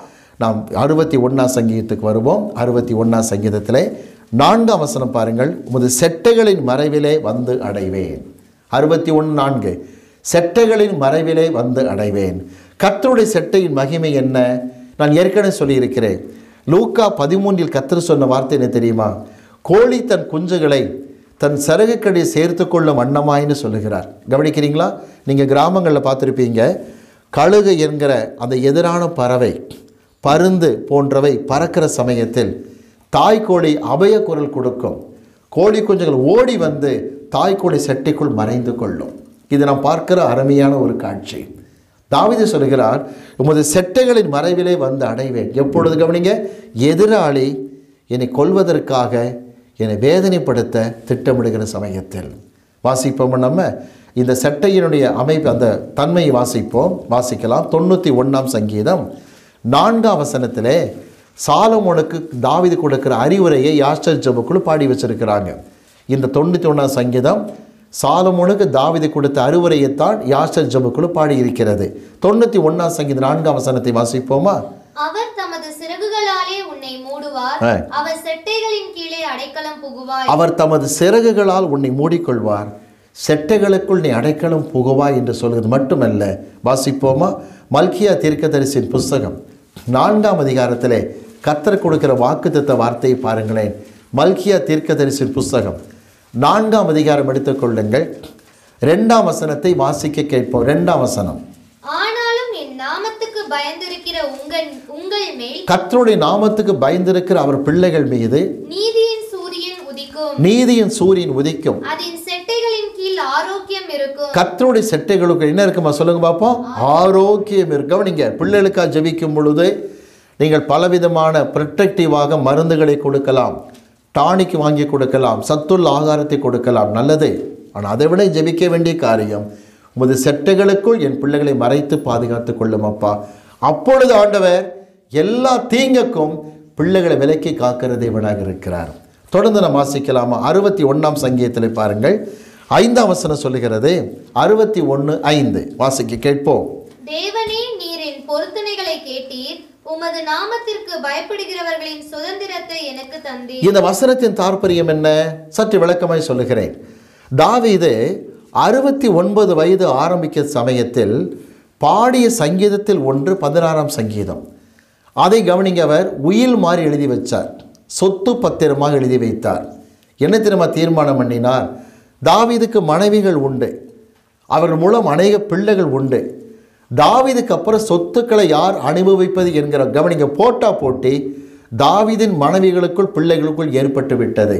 நாம் அறுபத்தி ஒன்றாம் சங்கீதத்துக்கு வருவோம் அறுபத்தி ஒன்றாம் சங்கீதத்திலே நான்காம் வசனம் பாருங்கள் உமது செட்டைகளின் மறைவிலே வந்து அடைவேன் அறுபத்தி ஒன்று நான்கு செட்டைகளின் மறைவிலே வந்து அடைவேன் கர்த்தருடைய செட்டையின் மகிமை என்ன நான் ஏற்கனவே சொல்லியிருக்கிறேன் லூக்கா பதிமூன்றில் கர்த்தர் சொன்ன வார்த்தை என்ன தெரியுமா கோழி தன் குஞ்சுகளை தன் சரகுக்கடியை சேர்த்து கொள்ளும் வண்ணமாயின்னு சொல்லுகிறார் கவனிக்கிறீங்களா நீங்கள் கிராமங்களில் பார்த்துருப்பீங்க கழுகு என்கிற அந்த எதிரான பறவை பருந்து போன்றவை பறக்கிற சமயத்தில் தாய்க்கோழி அபய குரல் கொடுக்கும் கோழி குஞ்சுகள் ஓடி வந்து தாய்க்கோழி செட்டிக்குள் மறைந்து கொள்ளும் இது நாம் பார்க்கிற அருமையான ஒரு காட்சி தாவீது சொல்கிறார் உமது செட்டைகளின் மறைவிலே வந்து அடைவேன் எப்பொழுது கவனிங்க எதிராளி என்னை கொல்வதற்காக என்னை வேதனைப்படுத்த திட்டமிடுகிற சமயத்தில் வாசிப்போம் நம்ம இந்த செட்டையினுடைய அமைப்பு அந்த தன்மையை வாசிப்போம் வாசிக்கலாம் தொண்ணூற்றி ஒன்றாம் சங்கீதம் நான்காம் வசனத்திலே சாலமோனுக்கு தாவீது கொடுக்கிற அறிவுரையை யாஸ்டர் ஜபக்குழு பாடி வச்சிருக்கிறாங்க இந்த தொண்ணூற்றி ஒன்றாம் சங்கீதம் சாலமோனுக்கு தாவீது கொடுத்த அறிவுரையைத்தான் யாஸ்டர் ஜபக்குழு பாடியிருக்கிறது தொண்ணூற்றி ஒன்றாம் சங்கீதம் நான்காம் வசனத்தை வாசிப்போமா அவர் தமது சிறகுகளாலே உன்னை மூடுவார் ஆ. அவர் செட்டைகளின் கீழே அடைக்கலம் புகுவாய் அவர் தமது சிறகுகளால் உன்னை மூடிக்கொள்வார் செட்டைகளுக்குள் நீ அடைக்கலம் புகுவாய் என்று சொல்கிறது மட்டுமல்ல வாசிப்போமா மல்கியா தீர்க்கதரிசின் புஸ்தகம் நான்காம் அதிகாரத்திலே கத்தர் கொடுக்கிற வாக்குத்தத்த வார்த்தையை பாருங்களேன் மல்கியா தீர்க்கதரிசின் புஸ்தகம் நான்காம் அதிகாரம் எடுத்துக்கொள்ளுங்கள் ரெண்டாம் வசனத்தை வாசிக்க கேட்போம் ரெண்டாம் வசனம் ஆனாலும் என் நாமத்துக்கு பயந்திருக்கிற உங்கள் உங்கள் மேல் கர்த்தருடைய நாமத்துக்கு பயந்திருக்கிற அவர் பிள்ளைகள் மீது நீதியின் சூரியன் உதிக்கும் நீதியின் சூரியன் உதிக்கும் அதன் செட்டைகளின் கீழ் ஆரோக்கியம் இருக்கும் கர்த்தருடைய செட்டைகளுக்கு என்ன இருக்குமா சொல்லுங்க பார்ப்போம் ஆரோக்கியம் இருக்கு கவனிங்க பிள்ளைகளுக்காக ஜெபிக்கும் பொழுது நீங்கள் பலவிதமான ப்ரொட்டக்டிவாக மருந்துகளை கொடுக்கலாம் டானிக் வாங்கி கொடுக்கலாம் சத்துள்ள ஆகாரத்தை கொடுக்கலாம் நல்லது ஆனால் அதை விட ஜெபிக்க வேண்டிய காரியம் உமது செட்டைகளுக்குள் என் பிள்ளைகளை மறைத்து பாதுகாத்து கொள்ளும் அப்பா அப்பொழுது ஆண்டவர் எல்லா தீங்குக்கும் பிள்ளைகளை விலக்கி காக்கிற தேவனாக இருக்கிறார் தொடர்ந்து நாம் வாசிக்கலாமா அறுபத்தி ஒன்றாம் சங்கீதத்தில் பாருங்கள் ஐந்தாம் வசனம் சொல்லுகிறது அறுபத்தி ஒன்று ஐந்து வாசிக்க கேட்போம் தேவனே நீர் என் பொருத்தனைகளை கேட்டீர் உமது நாமத்திற்கு பயப்படுகிறவர்களின் சுதந்திரத்தை எனக்கு தந்தீர் இந்த வசனத்தின் தாற்பயம் என்ன சற்று விளக்கமாய் சொல்லுகிறேன் தாவீது அறுபத்தி ஒன்பது வயது ஆரம்பிக்க சமயத்தில் பாடிய சங்கீதத்தில் ஒன்று பதினாறாம் சங்கீதம் அதை கவனிங்க அவர் உயில் மாறி எழுதி வச்சார் சொத்து பத்திரமாக எழுதி வைத்தார் என்ன திரும்ப தீர்மானம் பண்ணினார் தாவீதுக்கு மனைவிகள் உண்டு அவர்கள் மூலம் அநேக பிள்ளைகள் உண்டு தாவீதுக்கு அப்புறம் சொத்துக்களை யார் அனுபவிப்பது என்கிற கவனிங்க போட்டா போட்டி தாவீதின் மனைவிகளுக்குள் பிள்ளைகளுக்குள் ஏற்பட்டு விட்டது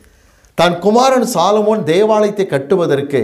தன் குமாரன் சாலமோன் தேவாலயத்தை கட்டுவதற்கு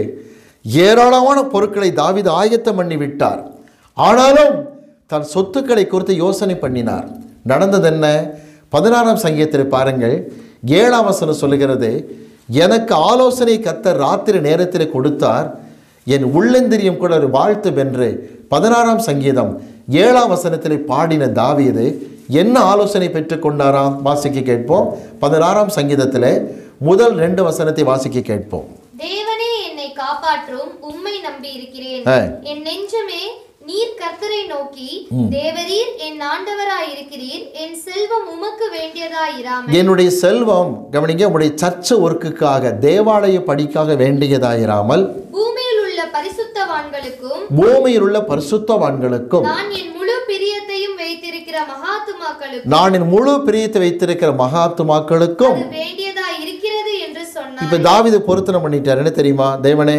ஏராளமான பொருட்களை தாவீது ஆயத்தம் பண்ணி விட்டார் ஆனாலும் தன் சொத்துக்களை குறித்து யோசனை பண்ணினார் நடந்தது என்ன பதினாறாம் சங்கீதத்தில் பாருங்கள் ஏழாம் வசனம் சொல்லுகிறது எனக்கு ஆலோசனை கத்த ராத்திரி நேரத்தில் கொடுத்தார் என் உள்ளந்திரியம் கூட ஒரு வாழ்த்து வென்று பதினாறாம் சங்கீதம் ஏழாம் வசனத்தில் பாடின தாவீது என்ன ஆலோசனை பெற்றுக்கொண்டாராம் வாசிக்க கேட்போம் பதினாறாம் சங்கீதத்தில் முதல் ரெண்டு வசனத்தை வாசிக்க கேட்போம் தேவனே என்னை காப்பாற்றும் உம்மை நம்பி இருக்கிறேன் ஆ. என் நெஞ்சமே நீர் கர்த்தரை நோக்கி தேவரீர் என் ஆண்டவராய் இருக்கிறீர் என் செல்வம் உமக்கு வேண்டியதாயிராமல் என்னுடைய செல்வம் கவனிங்க உடைய சர்ச்ச ஒர்க்குக்காக தேவாலய படிக்காக வேண்டியதாயிராமல் பூமியில் உள்ள பரிசுத்தவான்களுக்கும் பூமியில் உள்ள பரிசுத்தவான்களுக்கும் நான் என் முழு பிரியத்தையும் வைத்திருக்கிற மகாத்துமாக்களுக்கும் நான் என் முழு பிரியத்தை வைத்திருக்கிற மகாத்துமாக்களுக்கும் அது வேண்டியதா இருக்கிறது என்று சொன்னார் இப்போ தாவீது பொருத்தனை பண்ணிட்டார் என்ன தெரியுமா தேவனே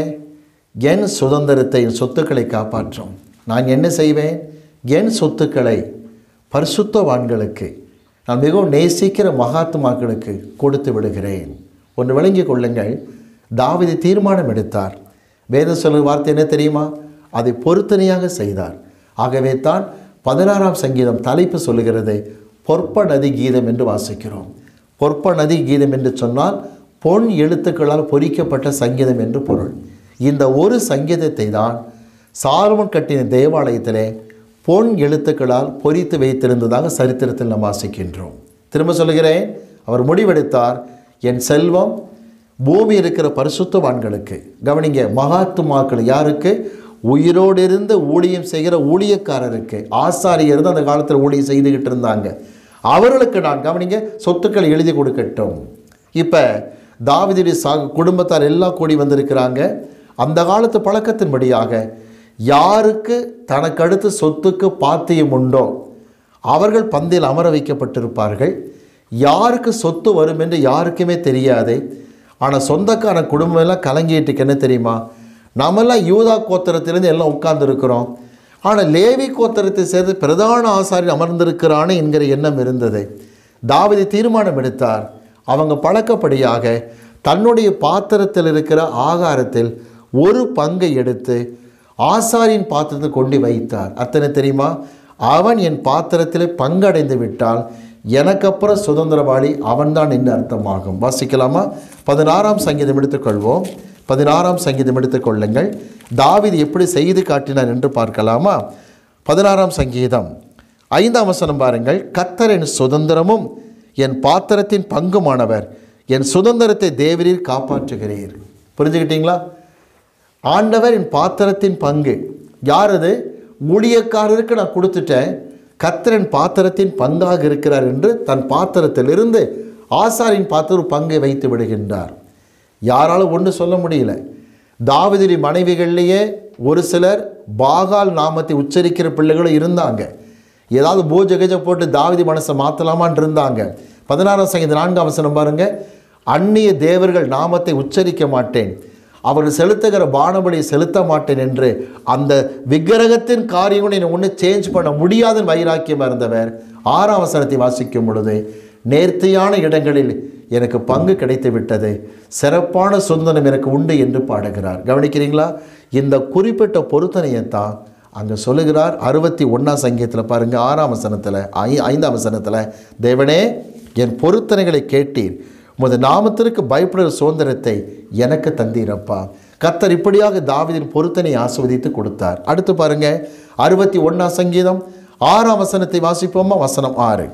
என் சுதந்திரத்தை என் சொத்துக்களை காப்பாற்றும் நான் என்ன செய்வேன் என் சொத்துக்களை பரிசுத்தவான்களுக்கு நான் மிகவும் நேசிக்கிற மகாத்மாக்களுக்கு கொடுத்து விடுகிறேன் ஒன்று விளங்கிக் கொள்ளுங்கள் தாவீது தீர்மானம் எடுத்தார் வேத சொல்லும் வார்த்தை என்ன தெரியுமா அதை பொருத்தனையாக செய்தார் ஆகவே தான் பதினாறாம் சங்கீதம் தலைப்பு சொல்லுகிறது பொற்ப நதி கீதம் என்று வாசிக்கிறோம் பொற்ப நதி கீதம் என்று சொன்னால் பொன் எழுத்துக்களால் பொறிக்கப்பட்ட சங்கீதம் என்று பொருள் இந்த ஒரு சங்கீதத்தை தான் சாலமன் கட்டின தேவாலயத்திலே பொன் எழுத்துக்களால் பொறித்து வைத்திருந்ததாக சரித்திரத்தில் நாம் வாசிக்கின்றோம் திரும்ப சொல்லுகிறேன் அவர் முடிவெடுத்தார் என் செல்வம் பூமி இருக்கிற பரிசுத்தவான்களுக்கு கவனிங்க மகாத்துமாக்கள் யாருக்கு உயிரோடு இருந்து ஊழியம் செய்கிற ஊழியக்காரருக்கு ஆசாரியர் தான் அந்த காலத்தில் ஊழியம் செய்துக்கிட்டு இருந்தாங்க அவர்களுக்கு நான் கவனிங்க சொத்துக்கள் எழுதி கொடுக்கட்டும் இப்போ தாவிதுடைய சா குடும்பத்தார் எல்லாம் கூடி வந்திருக்கிறாங்க அந்த காலத்து பழக்கத்தின்படியாக யாருக்கு தனக்கு அடுத்து சொத்துக்கு பாத்தியம் உண்டோ அவர்கள் பந்தில் அமர வைக்கப்பட்டிருப்பார்கள் யாருக்கு சொத்து வரும் என்று யாருக்குமே தெரியாது ஆனால் சொந்தக்கார குடும்பம் எல்லாம் கலங்கிட்டுக்கு என்ன தெரியுமா நாமெல்லாம் யூதா கோத்திரத்திலேருந்து எல்லாம் உட்கார்ந்துருக்கிறோம் ஆனால் லேவி கோத்திரத்தை சேர்ந்து பிரதான ஆசாரியர் அமர்ந்திருக்கிறானே என்கிற எண்ணம் இருந்தது தாவீது தீர்மானம் எடுத்தார் அவங்க பழக்கப்படியாக தன்னுடைய பாத்திரத்தில் இருக்கிற ஆகாரத்தில் ஒரு பங்கை எடுத்து ஆசாரியின் பாத்திரத்தை கொண்டு வைத்தார் அத்தனை தெரியுமா அவன் என் பாத்திரத்தில் பங்கடைந்து விட்டால் எனக்கு அப்புறம் சுதந்திரவாளி அவன்தான் என்று அர்த்தமாகும் வாசிக்கலாமா பதினாறாம் சங்கீதம் எடுத்துக்கொள்வோம் பதினாறாம் சங்கீதம் எடுத்துக்கொள்ளுங்கள் தாவீது எப்படி செய்து காட்டினார் என்று பார்க்கலாமா பதினாறாம் சங்கீதம் ஐந்தாம் வசனம் பாருங்கள் கத்தர் என் சுதந்திரமும் என் பாத்திரத்தின் பங்குமானவர் என் சுதந்திரத்தை தேவரீர் காப்பாற்றுகிறீர் புரிஞ்சுக்கிட்டீங்களா ஆண்டவர் என் பாத்திரத்தின் பங்கு யார் அது ஊழியக்காரருக்கு நான் கொடுத்துட்டேன் கத்திரன் பாத்திரத்தின் பங்காக இருக்கிறார் என்று தன் பாத்திரத்திலிருந்து ஆசாரின் பாத்திர ஒரு பங்கை வைத்து விடுகின்றார் யாராலும் ஒன்று சொல்ல முடியல தாவிதிரி மனைவிகள்லேயே ஒரு சிலர் பாகால் நாமத்தை உச்சரிக்கிற பிள்ளைகளும் இருந்தாங்க ஏதாவது பூஜை கஜ போட்டு தாவிதி மனசை மாற்றலாமான் இருந்தாங்க பதினாறாம் சங்கீத நான்காம் வசனம் பாருங்க அந்நிய தேவர்கள் நாமத்தை உச்சரிக்க மாட்டேன் அவர்கள் செலுத்துகிற பானபலியை செலுத்த மாட்டேன் என்று அந்த விக்கிரகத்தின் காரியங்களை ஒன்று சேஞ்ச் பண்ண முடியாத வைராக்கியமாக இருந்தவர் ஆறாம் வசனத்தை வாசிக்கும் பொழுது நேர்த்தியான இடங்களில் எனக்கு பங்கு கிடைத்து விட்டது சிறப்பான சொந்தனம் எனக்கு உண்டு என்று பாடுகிறார் கவனிக்கிறீங்களா இந்த குறிப்பிட்ட பொருத்தனையை தான் அங்கே சொல்லுகிறார் அறுபத்தி ஒன்றாம் சங்கீதத்தில் பாருங்கள் ஆறாம் வசனத்தில் ஐ ஐந்தாம் வசனத்தில் தேவனே என் பொருத்தனைகளை கேட்டீர் உமது நாமத்திற்கு பயப்படுகிற சுதந்திரத்தை எனக்கு தந்தீரப்பா கத்தர் இப்படியாக தாவீதின் பொருத்தனை ஆஸ்வதித்து கொடுத்தார் அடுத்து பாருங்க அறுபத்தி ஒன்றாம் சங்கீதம் ஆறாம் வசனத்தை வாசிப்போமா வசனம் ஆறு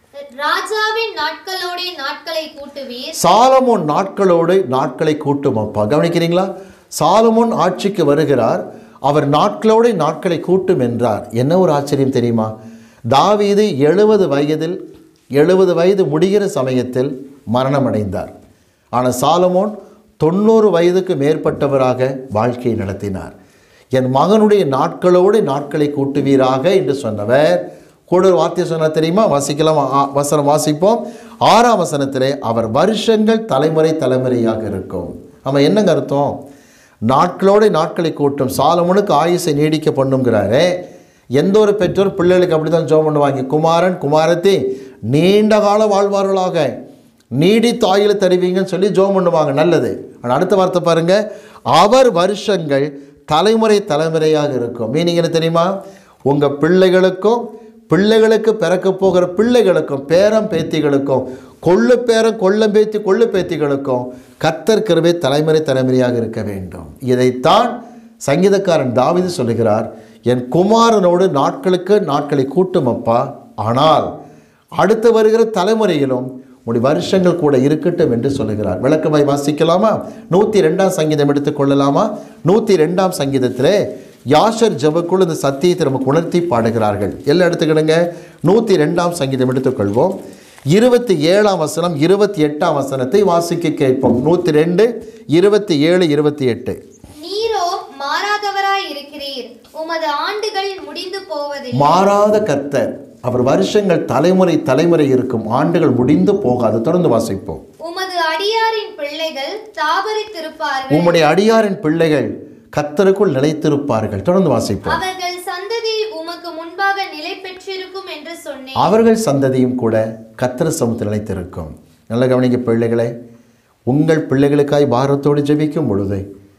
ராஜாவின் நாட்களோடே நாட்களை கூட்டுவீர் சாலமோன் நாட்களோடு நாட்களை கூட்டும் அப்பா கவனிக்கிறீங்களா சாலமோன் ஆட்சிக்கு வருகிறார் அவர் நாட்களோடு நாட்களை கூட்டும் என்றார் என்ன ஒரு ஆச்சரியம் தெரியுமா தாவீது எழுபது வயதில் எழுபது வயது முடிகிற சமயத்தில் மரணமடைந்தார் ஆனால் சாலமோன் தொண்ணூறு வயதுக்கு மேற்பட்டவராக வாழ்க்கையை நடத்தினார் என் மகனுடைய நாட்களோடு நாட்களை கூட்டுவீராக என்று சொன்னவர் கூட ஒரு வார்த்தை சொன்னார் தெரியுமா வாசிக்கலாம் ஆ- வசனம் வாசிப்போம் ஆறாம் வசனத்திலே அவர் வருஷங்கள் தலைமுறை தலைமுறையாக இருக்கும் ஆமாம் என்னங்க அர்த்தம் நாட்களோடு நாட்களை கூட்டும் சாலமோனுக்கு ஆயுசை நீடிக்க பண்ணுங்கிறாரே எந்த ஒரு பெற்றோர் பிள்ளைகளுக்கு அப்படி தான் ஜோம் பண்ணுவாங்க குமாரன் குமாரத்தி நீண்ட கால வாழ்வார்களாக நீடித்த ஆயுள தருவீங்கன்னு சொல்லி ஜோம் பண்ணுவாங்க நல்லது ஆனால் அடுத்த வார்த்தை பாருங்க அவர் வருஷங்கள் தலைமுறை தலைமுறையாக இருக்கும் மீனிங் என்ன தெரியுமா உங்கள் பிள்ளைகளுக்கும் பிள்ளைகளுக்கு பிறக்க போகிற பிள்ளைகளுக்கும் பேரம் பேத்திகளுக்கும் கொள்ளு பேரம் கொள்ளம் பேத்தி கொள்ளு பேத்திகளுக்கும் கத்தர் கிருபை தலைமுறை தலைமுறையாக இருக்க வேண்டும் இதைத்தான் சங்கீதக்காரன் தாவீது சொல்லுகிறார் என் குமாரனோடு நாட்களுக்கு நாட்களை கூட்டும் அப்பா ஆனால் அடுத்து வருகிற தலைமுறையிலும் உடைய வருஷங்கள் கூட இருக்கட்டும் என்று சொல்லுகிறார் விளக்கமாய் வாசிக்கலாமா நூற்றி ரெண்டாம் சங்கீதம் எடுத்துக்கொள்ளலாமா நூற்றி ரெண்டாம் சங்கீதத்திலே யாஷர் ஜபக்குள் இந்த சத்தியத்தை நமக்கு உணர்த்தி பாடுகிறார்கள் எல்லாம் எடுத்துக்கிடுங்க நூற்றி ரெண்டாம் சங்கீதம் எடுத்துக்கொள்வோம் இருபத்தி ஏழாம் வசனம் இருபத்தி எட்டாம் வசனத்தை வாசிக்க கேட்போம் நூற்றி ரெண்டு இருபத்தி ஏழு இருபத்தி எட்டு நீரோ மாறாதவராய் இருக்கிறீர் உமது ஆண்டுகள் முடிந்து போவதில்லை மாறாத கர்த்தர் அவர் வருஷங்கள் தலைமுறை தலைமுறை இருக்கும் ஆண்டுகள் முடிந்து போகாது தொடர்ந்து வாசிப்போம் உமது அடியாரின் பிள்ளைகள் தாபரித்திருப்பார்கள் உம்முடைய அடியாரின் பிள்ளைகள் கத்தருக்குள் நிலைத்திருப்பார்கள் தொடர்ந்து வாசிப்போம் அவர்கள் சந்ததி உமக்கு முன்பாக நிலை பெற்றிருக்கும் என்று சொன்னேன் அவர்கள் சந்ததியும் கூட கத்திர சமூகத்தில் நிலைத்திருக்கும் நல்ல கவனிக்க பிள்ளைகளே உங்கள் பிள்ளைகளுக்காய் பாரத்தோடு ஜெபிக்கும் பொழுது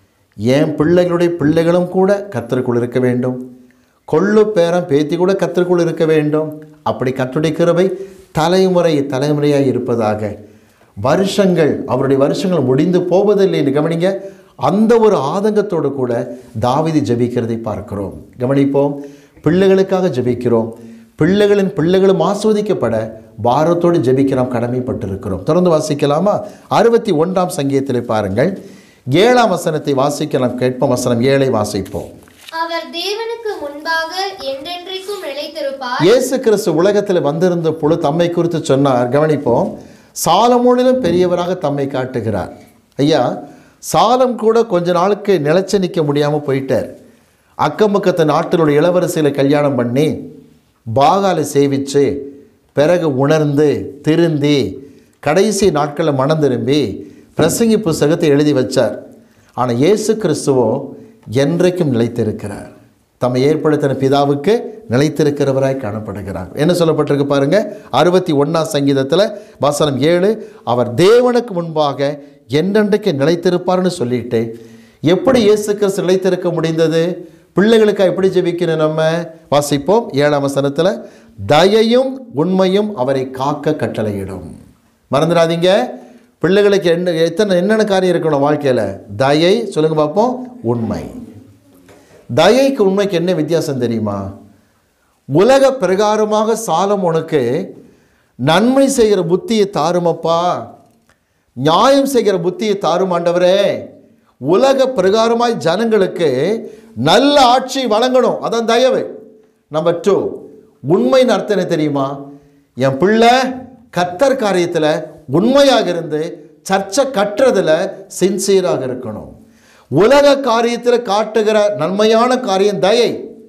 என் பிள்ளைகளுடைய பிள்ளைகளும் கூட கத்தருக்குள் இருக்க வேண்டும் கொள்ளு பேரன் பேத்தி கூட கத்தருக்குள் இருக்க வேண்டும் அப்படி கத்துடைய கிருபை தலைமுறை தலைமுறையாக இருப்பதாக வருஷங்கள் அவருடைய வருஷங்கள் முடிந்து போவதில்லை என்று கவனிங்க அந்த ஒரு ஆதங்கத்தோடு கூட தாவீது ஜெபிக்கிறதை பார்க்கிறோம் கவனிப்போம் பிள்ளைகளுக்காக ஜெபிக்கிறோம் பிள்ளைகளின் பிள்ளைகளும் ஆஸ்வதிக்கப்பட பாரத்தோடு ஜெபிக்க நாம் கடமைப்பட்டிருக்கிறோம் தொடர்ந்து வாசிக்கலாமா அறுபத்தி ஒன்றாம் சங்கீதத்தில் பாருங்கள் ஏழாம் வசனத்தை வாசிக்கலாம் கேட்போம் வசனம் ஏழை வாசிப்போம் அவர் தேவனுக்கு முன்பாக என்றென்றைக்கும் நிலைத்திருப்பார் இயேசு கிறிஸ்து உலகத்தில் வந்திருந்த பொழுது தம்மை குறித்து சொன்னார் கவனிப்போம் சாலமோனிலும் பெரியவராக தம்மை காட்டுகிறார் ஐயா சாலம் கூட கொஞ்ச நாளுக்கு நிலைச்சு நிற்க முடியாமல் போயிட்டார் அக்கம் பக்கத்து நாட்டினுடைய இளவரசிகளை கல்யாணம் பண்ணி பாகாலை சேவித்து பிறகு உணர்ந்து திருந்தி கடைசி நாட்களில் மனம் திரும்பி பிரசங்கி புஸ்தகத்தை எழுதி வச்சார் ஆனால் இயேசு கிறிஸ்துவோ என்றைக்கும் நிலைத்திருக்கிறார் தம்மை ஏற்படுத்தின பிதாவுக்கு நிலைத்திருக்கிறவராய் காணப்படுகிறார் என்ன சொல்லப்பட்டிருக்கு பாருங்க அறுபத்தி ஒன்றாம் சங்கீதத்தில் வசனம் ஏழு அவர் தேவனுக்கு முன்பாக என்றென்றைக்கு நிலைத்திருப்பார்னு சொல்லிட்டு எப்படி இயேசு கிறிஸ்து நிலைத்திருக்க முடிந்தது பிள்ளைகளுக்காக எப்படி ஜெபிக்கணும் நம்ம வாசிப்போம் ஏழாம் வசனத்தில் தயையும் உண்மையும் அவரை காக்க கட்டளையிடும் மறந்துடாதீங்க பிள்ளைகளுக்கு என்ன எத்தனை என்னென்ன காரியம் இருக்கணும் வாழ்க்கையில் தயை சொல்லுங்க பார்ப்போம் உண்மை தயைக்கு உண்மைக்கு என்ன வித்தியாசம் தெரியுமா உலக பிரகாரமாக சாலமோனுக்கு நன்மை செய்கிற புத்தியை தாருமப்பா நியாயம் செய்கிற புத்தியை தாரும் ஆண்டவரே உலக பிரகாரமாய் ஜனங்களுக்கு நல்ல ஆட்சி வழங்கணும் அதான் தயவு நம்பர் டூ உண்மைன்னு அர்த்தம் என்ன தெரியுமா என் பிள்ளை கத்தர் காரியத்தில் உண்மையாக இருந்து சர்ச்சை கட்டுறதுல சின்சியராக இருக்கணும் உலக காரியத்தில் காட்டுகிற நன்மையான காரியம் தயை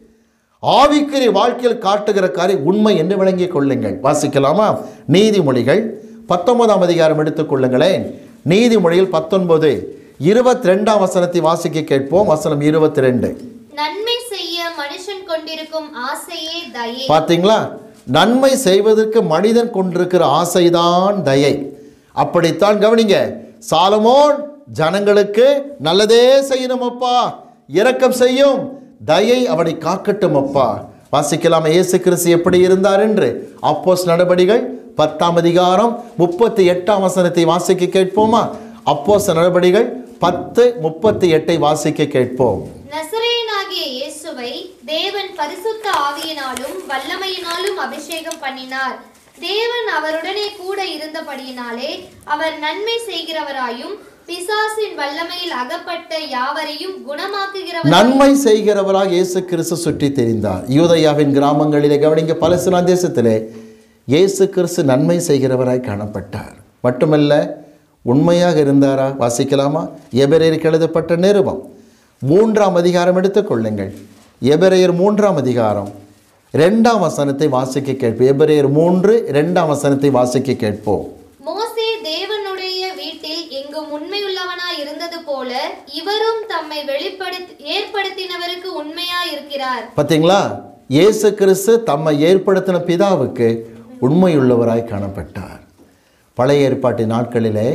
ஆவிக்குரிய வாழ்க்கையில் காட்டுகிற காரியம் உண்மை என்று விளங்கிக் கொள்ளுங்கள் வாசிக்கலாமா நீதிமொழிகள் பத்தொன்பதாம் அதிகாரம் எடுத்துக்கொள்ளுங்களேன் நீதிமொழிகள் பத்தொன்பது இருபத்தி ரெண்டாம் வசனத்தை வாசிக்க கேட்போம் வசனம் இருபத்தி ரெண்டு நன்மை செய்ய மனுஷன் கொண்டிருக்கும் ஆசையே தயை பார்த்தீங்களா நன்மை செய்வதற்கு மனிதன் கொண்டிருக்கிற ஆசைதான் தயை அப்படித்தான் கவனிங்க சாலமோன் ஜனங்களுக்கு நல்லதே செய்யணும் அப்பா இரக்கம் செய்யும் தயை அவனை காக்கட்டும் அப்பா வாசிக்கலாம் இயேசு கிறிஸ்து எப்படி இருந்தார் என்று அப்போஸ் நடபடிகள் பத்தாம் அதிகாரம் முப்பத்தி எட்டாம் வசனத்தை வாசிக்க கேட்போமா அப்போஸ் நடபடிகள் பத்து முப்பத்தி எட்டை வாசிக்க கேட்போம் நசரேயனாகிய இயேசுவை தேவன் பரிசுத்த ஆவியினாலும் வல்லமையினாலும் அபிஷேகம் பண்ணினார் தேவன் அவருடனே கூட இருந்தபடியினாலே அவர் நன்மை செய்கிறவராயும் பிசாசின் வல்லமையில் அகப்பட்ட யாவரையும் குணமாக்குகிறவர் நன்மை செய்கிறவராக இயேசு கிறிஸ்து சுற்றி தெரிந்தார் யூதயாவின் கிராமங்களிலே கவனிங்க பலஸ்தீனா தேசத்திலே இயேசு கிறிஸ்து நன்மை செய்கிறவராய் காணப்பட்டார் மட்டுமல்ல உண்மையாக இருந்தாரா வாசிக்கலாமா எபிரேயருக்கு எழுதப்பட்ட நிருபம் மூன்றாம் அதிகாரம் எடுத்துக்கொள்ளுங்கள் எபிரேயர் மூன்றாம் அதிகாரம் ரெண்டாம் வசனத்தை வாசிக்க கேட்போம் எபிரேயர் மூன்று ரெண்டாம் வசனத்தை வாசிக்க கேட்போம் மோசே தேவனுடைய வீட்டில் எங்கும் உண்மையுள்ளவனாய் இருந்தது போல இவரும் தம்மை வெளிப்படுத்தி ஏற்படுத்தினவருக்கு உண்மையாய் இருக்கிறார் பார்த்தீங்களா இயேசு கிறிஸ்து தம்மை ஏற்படுத்தின பிதாவுக்கு உண்மையுள்ளவராய் காணப்பட்டார் பழைய ஏற்பாட்டு நாட்களிலே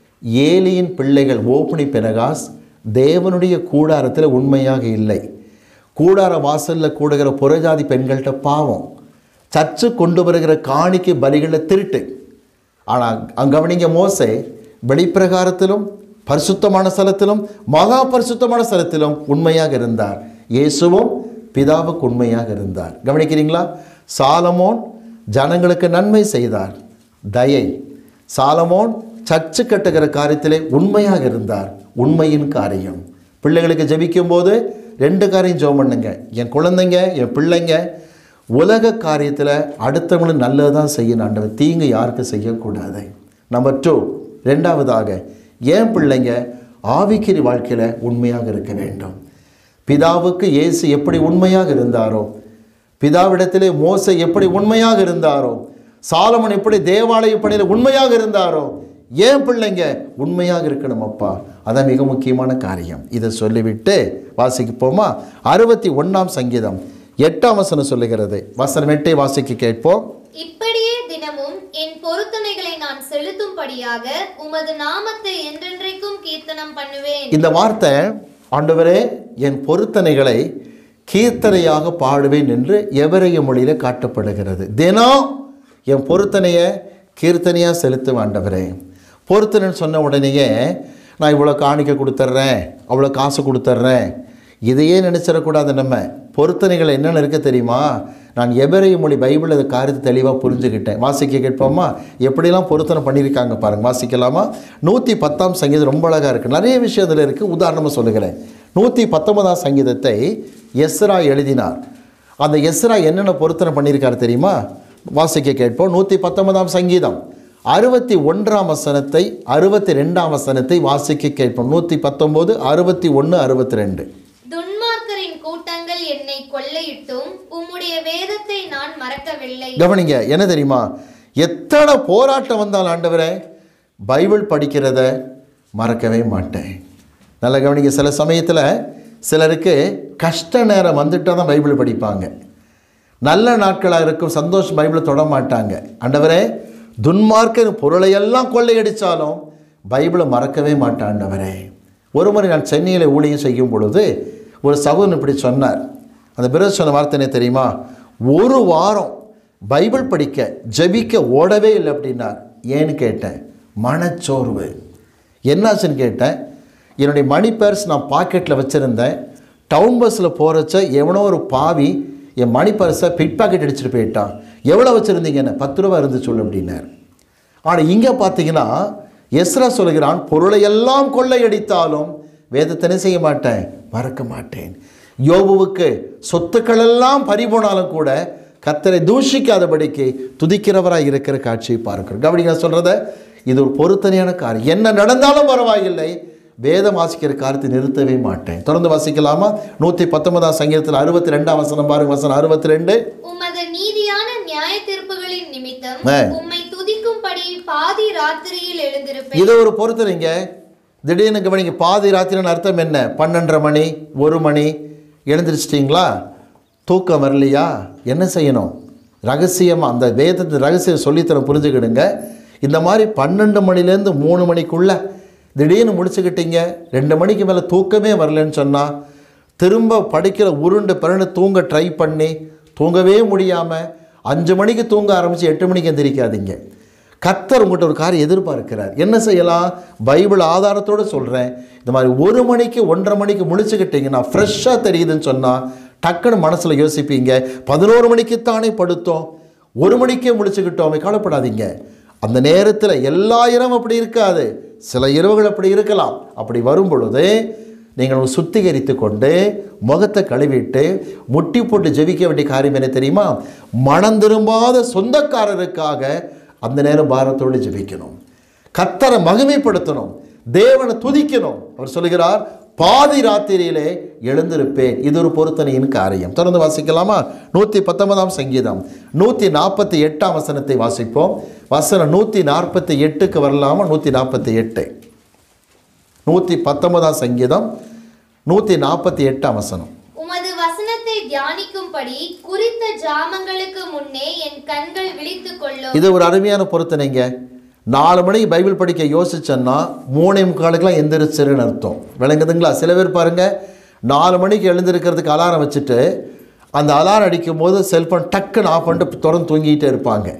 ஏலியின் பிள்ளைகள் ஓப்னி பெனகாஸ் தேவனுடைய கூடாரத்தில் உண்மையாக இல்லை கூடார வாசலில் கூடுகிற புறஜாதி பெண்கள்கிட்ட பாவம் சர்ச்சு கொண்டு வருகிற காணிக்கை பலிகளில் திருட்டு ஆனால் அங்க கவனிங்க மோசே வெளிப்பிரகாரத்திலும் பரிசுத்தமான ஸ்தலத்திலும் மகா பரிசுத்தமான ஸ்தலத்திலும் உண்மையாக இருந்தார் இயேசுவும் பிதாவுக்கு உண்மையாக இருந்தார் கவனிக்கிறீங்களா சாலமோன் ஜனங்களுக்கு நன்மை செய்தார் தயை சாலமோன் சர்ச்சு கட்டுகிற காரியத்திலே உண்மையாக இருந்தார் உண்மையின் காரியம் பிள்ளைகளுக்கு ஜெபிக்கும் போது ரெண்டு காரியம் ஜெபம் பண்ணுங்க என் குழந்தைங்க என் பிள்ளைங்க உலக காரியத்தில் அடுத்தவங்களுக்கு நல்லது தான் செய்யணும் ஆண்டவர் தீங்கு யாருக்கும் செய்யக்கூடாது நம்பர் டூ ரெண்டாவதாக ஏன் பிள்ளைங்க ஆவிக்கிரி வாழ்க்கையில் உண்மையாக இருக்க வேண்டும் பிதாவுக்கு இயேசு எப்படி உண்மையாக இருந்தாரோ பிதாவிடத்திலே மோசே எப்படி உண்மையாக இருந்தாரோ சாலமன் எப்படி தேவாலய பணியில் உண்மையாக இருந்தாரோ ஏன் பிள்ளைங்க உண்மையாக இருக்கணும் அப்பா அதான் மிக முக்கியமான காரியம் இதை சொல்லிவிட்டு வாசிக்க போமா அறுபத்தி ஒன்றாம் சங்கீதம் எட்டாம் வசனம் சொல்லுகிறது வசனம் எட்டை வாசிக்க கேட்போம் இப்படியே தினமும் என் பொருத்தனைகளை நான் செலுத்தும்படியாக உமது நாமத்தை என்றென்றைக்கும் கீர்த்தனம் பண்ணுவேன் இந்த வார்த்தை ஆண்டவரே என் பொருத்தனைகளை கீர்த்தனையாக பாடுவேன் என்று எவரைய மொழியில் காட்டப்படுகிறது தினம் என் பொருத்தனையை கீர்த்தனையாக செலுத்தும் ஆண்டவரே பொருத்தனைன்னு சொன்ன உடனேயே நான் இவ்வளோ காணிக்க கொடுத்துட்றேன் அவ்வளோ காசு கொடுத்துட்றேன் இதையே நினச்சிடக்கூடாது நம்ம பொருத்தனைகள் என்னென்ன இருக்க தெரியுமா நான் எபிரேய மொழி பைபிள் அது காரியத்தை தெளிவாக புரிஞ்சுக்கிட்டேன் வாசிக்க கேட்போமா எப்படிலாம் பொருத்தனை பண்ணியிருக்காங்க பாருங்க வாசிக்கலாமா நூற்றி பத்தாம் சங்கீதம் ரொம்ப அழகாக இருக்குது நிறைய விஷயம் இதில் இருக்குது உதாரணமாக சொல்லுகிறேன் நூற்றி பத்தொன்பதாம் சங்கீதத்தை எஸ்ரா எழுதினார் அந்த எஸ்ரா என்னென்ன பொருத்தனை பண்ணியிருக்காரு தெரியுமா வாசிக்க கேட்போம் நூற்றி பத்தொன்பதாம் சங்கீதம் அறுபத்தி ஒன்றாம் வசனத்தை அறுபத்தி ரெண்டாம் வசனத்தை வாசிக்க கேட்போம் நூற்றி பத்தொம்போது அறுபத்தி ஒன்று அறுபத்தி ரெண்டு துன்மார்க்கரின் கூட்டங்கள் என்னை கொள்ளையிட்டும் உம்முடைய வேதத்தை நான் மறக்கவில்லை கவனிங்க என்ன தெரியுமா எத்தனை போராட்டம் வந்தால் ஆண்டவரே பைபிள் படிக்கிறத மறக்கவே மாட்டேன் நல்ல கவனிங்க சில சமயத்தில் சிலருக்கு கஷ்ட நேரம் வந்துட்டால் தான் பைபிள் படிப்பாங்க நல்ல நாட்களாக இருக்கும் சந்தோஷம் பைபிளை தொட மாட்டாங்க ஆண்டவரே துன்மார்க்க பொருளையெல்லாம் கொள்ளையடித்தாலும் பைபிளை மறக்கவே மாட்டேன் ஆண்டவரே ஒரு முறை நான் சென்னையில் ஊழியம் செய்யும் பொழுது ஒரு சகோதரன் இப்படி சொன்னார் அந்த பிறகு சொன்ன வார்த்தை என்ன தெரியுமா ஒரு வாரம் பைபிள் படிக்க ஜெபிக்க ஓடவே இல்லை அப்படின்னார் ஏன்னு கேட்டேன் மனச்சோர்வு என்னாச்சுன்னு கேட்டேன் என்னுடைய மணி பர்ஸ் நான் பாக்கெட்டில் வச்சுருந்தேன் டவுன் பஸ்ஸில் போகிறச்ச எவனோ ஒரு பாவி என் மணி பர்ஸை பிட் பாக்கெட் அடிச்சுட்டு போயிட்டான் எவ்வளோ வச்சுருந்தீங்கன்னு பத்து ரூபா இருந்து சொல்லு அப்படின்னார் ஆனால் இங்கே பார்த்தீங்கன்னா எஸ்ரா சொல்கிறான் பொருளை எல்லாம் கொள்ளையடித்தாலும் வேதத்தனை செய்ய மாட்டேன் மறக்க மாட்டேன் யோபுவுக்கு சொத்துக்கள் எல்லாம் பறிபோனாலும் கூட கத்தரை தூஷிக்காதபடிக்கு துதிக்கிறவராய் இருக்கிற காட்சியை பார்க்கிறோம் கவனிங்க நான் சொல்கிறத இது ஒரு பொருத்தனையான காரியம் என்ன நடந்தாலும் பரவாயில்லை வேதம் வாசிக்கிற காரியத்தை நிறுத்தவே மாட்டேன் தொடர்ந்து வாசிக்கலாமா நூற்றி பத்தொன்பதாம் சங்கீதத்தில் அறுபத்தி ரெண்டாம் வசனம் பாருங்க வசனம் அறுபத்தி ரெண்டு உமது நீதியான நியாய தீர்ப்புகளின் நிமித்தம் ஆ. உம்மை துதிக்கும்படி பாதி ராத்திரியில் எழுந்திருப்பேன் இது ஒரு பொறுத்தனைங்க திடீர்னு கவனிங்க பாதி ராத்திரின்னு அர்த்தம் என்ன பன்னெண்டரை மணி ஒரு மணி எழுந்திரிச்சிட்டிங்களா தூக்கம் வரலையா என்ன செய்யணும் ரகசியமாக அந்த வேதத்தை ரகசியம் சொல்லித்தரம் புரிஞ்சுக்கிடுங்க இந்த மாதிரி பன்னெண்டு மணிலேருந்து மூணு மணிக்குள்ளே திடீர்னு முடிச்சுக்கிட்டீங்க ரெண்டு மணிக்கு மேலே தூக்கமே வரலன்னு சொன்னால் திரும்ப படிக்கிற உருண்டு பிறண்டு தூங்க ட்ரை பண்ணி தூங்கவே முடியாமல் அஞ்சு மணிக்கு தூங்க ஆரம்பித்து எட்டு மணிக்கு எந்திரிக்காதீங்க கத்தர் உங்கள்கிட்ட ஒரு காரியம் எதிர்பார்க்கிறார் என்ன செய்யலாம் பைபிள் ஆதாரத்தோடு சொல்கிறேன் இந்த மாதிரி ஒரு மணிக்கு ஒன்றரை மணிக்கு முழிச்சுக்கிட்டீங்கன்னா ஃப்ரெஷ்ஷாக தெரியுதுன்னு சொன்னால் டக்குன்னு மனசில் யோசிப்பீங்க பதினோரு மணிக்குத்தானே படுத்தோம் ஒரு மணிக்கே முழிச்சுக்கிட்டோமே கவலைப்படாதீங்க அந்த நேரத்தில் எல்லா இரவும் அப்படி இருக்காது சில இரவுகள் அப்படி இருக்கலாம் அப்படி வரும் பொழுது நீங்கள் சுத்திகரித்து கொண்டு முகத்தை கழுவிட்டு முட்டி போட்டு ஜெபிக்க வேண்டிய காரியம் என்ன தெரியுமா மனம் திரும்பாத சொந்தக்காரருக்காக அந்த நேரம் பாரத்தோடு ஜெபிக்கணும் கத்தரை மகிமைப்படுத்தணும் தேவனை துதிக்கணும் அவர் சொல்கிறார் பாதி ராத்திரியிலே எழுந்திருப்பேன் இது ஒரு பொருத்தனையின் காரியம் தொடர்ந்து வாசிக்கலாமா நூற்றி பத்தொன்பதாம் சங்கீதம் நூற்றி நாற்பத்தி எட்டாம் வசனத்தை வாசிப்போம் வசனம் நூற்றி நாற்பத்தி எட்டுக்கு வரலாமா நூற்றி நாற்பத்தி எட்டு நூற்றி பத்தொன்பதாம் சங்கீதம் நூற்றி நாற்பத்தி எட்டாம் வசனம் உமது வசனத்தை தியானிக்கும்படி குறித்த ஜாமங்களுக்கு முன்னே என் கண்கள் விழித்துக் கொள்ளும் இது ஒரு அருமையான பொருத்தனைங்க நாலு மணிக்கு பைபிள் படிக்க யோசிச்சேன்னா மூணே முக்காலுக்கெல்லாம் எந்திரிச்சிருன்னு அர்த்தம் விளங்குதுங்களா சில பேர் பாருங்க நாலு மணிக்கு எழுந்திருக்கிறதுக்கு அலாரம் வச்சுட்டு அந்த அலாரம் அடிக்கும் போது செல்ஃபோன் டக்குன்னு ஆஃப் பண்ணிட்டு தொடர்ந்து தூங்கிட்டே இருப்பாங்க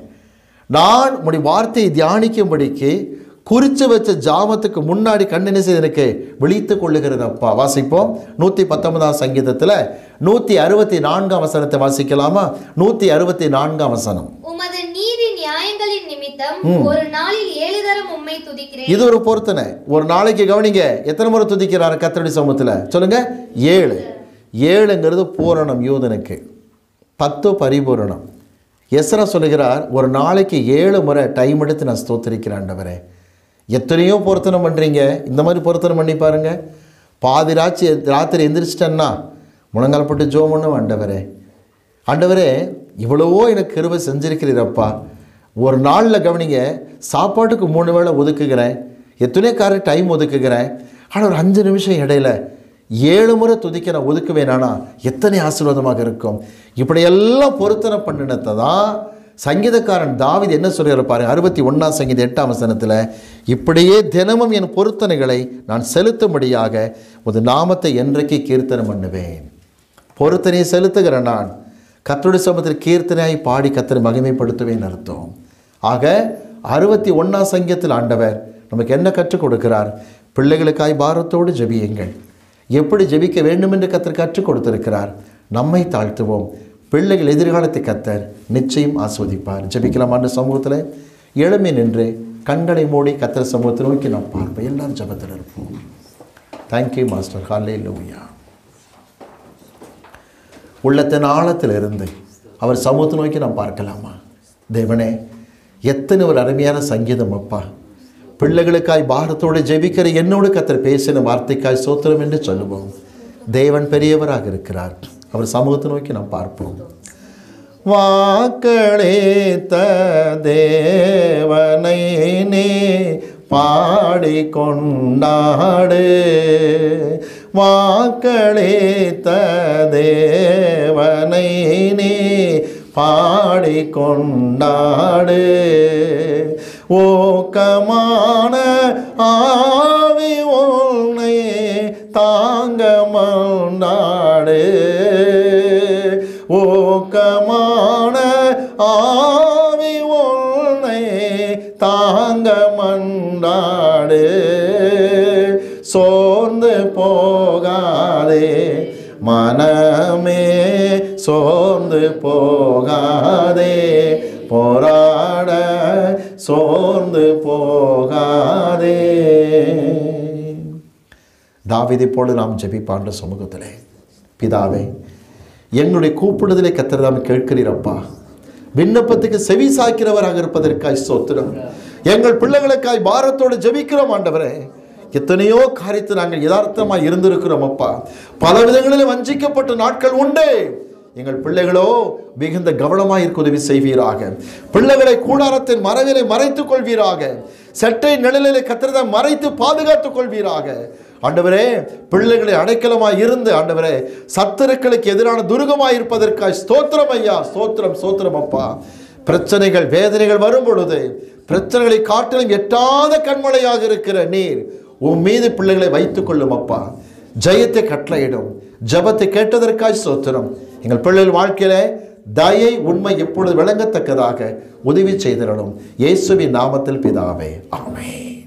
நான் உடைய வார்த்தையை தியானிக்கும்படிக்கு குறித்து வச்ச ஜாமத்துக்கு முன்னாடி கண்ணென செய்து எனக்கு விழித்து கொள்ளுகிறது அப்பா வாசிப்போம் நூற்றி பத்தொன்பதாம் சங்கீதத்தில் நூற்றி அறுபத்தி நான்காம் வசனத்தை வாசிக்கலாமா நூற்றி அறுபத்தி நான்காம் வசனம் உமது நீதி நியாயங்களின் நிமித்தம் ஒரு நாளில் ஏழு தரம் உம்மை துதிக்கிறேன் இது ஒரு பொருத்தனை ஒரு நாளைக்கு கவனிங்க எத்தனை முறை துதிக்கிறாரு கத்தடி சமூகத்தில் சொல்லுங்க ஏழு ஏழுங்கிறது பூரணம் யூதனுக்கு பத்து பரிபூரணம் எஸ்ரா சொல்லுகிறார் ஒரு நாளைக்கு ஏழு முறை டைம் எடுத்து நான் ஸ்தோத்திரிக்கிறேன் ஆண்டவரே எத்தனையோ பொருத்தனை பண்ணுறீங்க இந்த மாதிரி பொருத்தனை பண்ணி பாருங்க பாதி ராச்சி ராத்திரி எந்திரிச்சிட்டேன்னா முழங்கால் போட்டு ஜோம் பண்ண ஆண்டவரே ஆண்டவரே இவ்வளவோ எனக்கு கிருபை செஞ்சிருக்கிறீரப்பா ஒரு நாளில் கவனிங்க சாப்பாட்டுக்கு மூணு வேளை ஒதுக்குகிறேன் எத்தனையோ கார டைம் ஒதுக்குகிறேன் ஆனால் ஒரு அஞ்சு நிமிஷம் இடையில ஏழு முறை துதிக்க நான் ஒதுக்குவேனானா எத்தனை ஆசீர்வாதமாக இருக்கும் இப்படியெல்லாம் பொருத்தனை பண்ணினத்தை தான் சங்கீதக்காரன் தாவீது என்ன சொல்கிறார் பாருங்க அறுபத்தி ஒன்றாம் சங்கீத எட்டாம் வசனத்தில் இப்படியே தினமும் என் பொருத்தனைகளை நான் செலுத்தும்படியாக ஒரு நாமத்தை என்றைக்கு கீர்த்தனம் பண்ணுவேன் பொருத்தனையை செலுத்துகிறேன் நான் கத்தருடைய சமத்தில் கீர்த்தனையாய் பாடி கத்தரை மகிமைப்படுத்துவேன் அர்த்தம் ஆக அறுபத்தி ஒன்றாம் சங்கத்தில் ஆண்டவர் நமக்கு என்ன கற்றுக் கொடுக்கிறார் பிள்ளைகளுக்காய் பாரத்தோடு ஜெபியுங்கள் எப்படி ஜெபிக்க வேண்டும் என்று கத்தர் கற்றுக் கொடுத்திருக்கிறார் நம்மை தாழ்த்துவோம் பிள்ளைகள் எதிர்காலத்தை கத்தர் நிச்சயம் ஆஸ்வதிப்பார் ஜெபிக்கலாம் ஆண்டு சமூகத்தில் எழுமை நின்று கண்களை மூடி கத்தர் சமூகத்தை நோக்கி நாம் பார்ப்போம் எல்லாரும் ஜெபத்தில் இருப்போம் தேங்க்யூ மாஸ்டர் ஹாலே லூயா உள்ளத்தின் ஆழத்தில் இருந்து அவர் சமூகத்தை நோக்கி நாம் பார்க்கலாமா தேவனே எத்தனை ஒரு அருமையான சங்கீதம் அப்பா பிள்ளைகளுக்காய் பாரத்தோடு ஜெபிக்கிற என்னோடு கத்தர் பேசின வார்த்தைக்காய் சோத்திரம் என்று சொல்லுவோம் தேவன் பெரியவராக இருக்கிறார் அவர் சமூகத்தை நோக்கி நாம் பார்ப்போம் வாக்களித்த தேவனை நீ பாடிக்கொண்டாடு வாக்களித்த தேவனை நீ பாடிக்கொண்டாடு ஓக்கமான ஆவி உன்னை தாங்க மண்டாடு ஓக்கமான ஆவி உன்னை தாங்க மண்டாடு சோர்ந்து போகாதே மனமே சோர்ந்து போகாதே போராட சோர்ந்து போகாதே தாவிதை போல நாம் ஜெபிப்பான்ற சமூகத்திலே பிதாவே எங்களுடைய கூப்பிடுதலை கத்தர் நாம் கேட்கிறீரப்பா விண்ணப்பத்துக்கு செவி சாய்க்கிறவராக இருப்பதற்காய் சோத்திரம் எங்கள் பிள்ளைகளுக்காய் பாரத்தோடு ஜெபிக்கிறோம் ஆண்டவரே எத்தனையோ காரியத்தை நாங்கள் யதார்த்தமாக இருந்திருக்கிறோம் அப்பா பல விதங்களில் வஞ்சிக்கப்பட்ட நாட்கள் உண்டு எங்கள் பிள்ளைகளோ மிகுந்த கவனமாக இருக்க உதவி செய்வீராக பிள்ளைகளை கூடாரத்தின் மறைவிலை மறைத்துக் கொள்வீராக செட்டை நிழலிலே கத்திரதை மறைத்து பாதுகாத்துக் கொள்வீராக ஆண்டவரே பிள்ளைகளை அடைக்கலமாய் இருந்து ஆண்டவரே சத்துருக்களுக்கு எதிரான துருகமாய் இருப்பதற்காய் ஸ்தோத்திரம் ஐயா ஸ்தோத்திரம் ஸ்தோத்திரம் அப்பா பிரச்சனைகள் வேதனைகள் வரும் பொழுது பிரச்சனைகளை காட்டிலும் எட்டாத கண்மலையாக இருக்கிற நீர் உன் மீது பிள்ளைகளை வைத்துக் கொள்ளும் அப்பா ஜெயத்தை கட்டளையிடும் ஜபத்தை கேட்டதற்காய் சோத்திரம் எங்கள் பிள்ளைகள் வாழ்க்கையில தயை உண்மை எப்பொழுது விளங்கத்தக்கதாக உதவி செய்திடணும் இயேசுவின் நாமத்தில் பிதாவே ஆமென்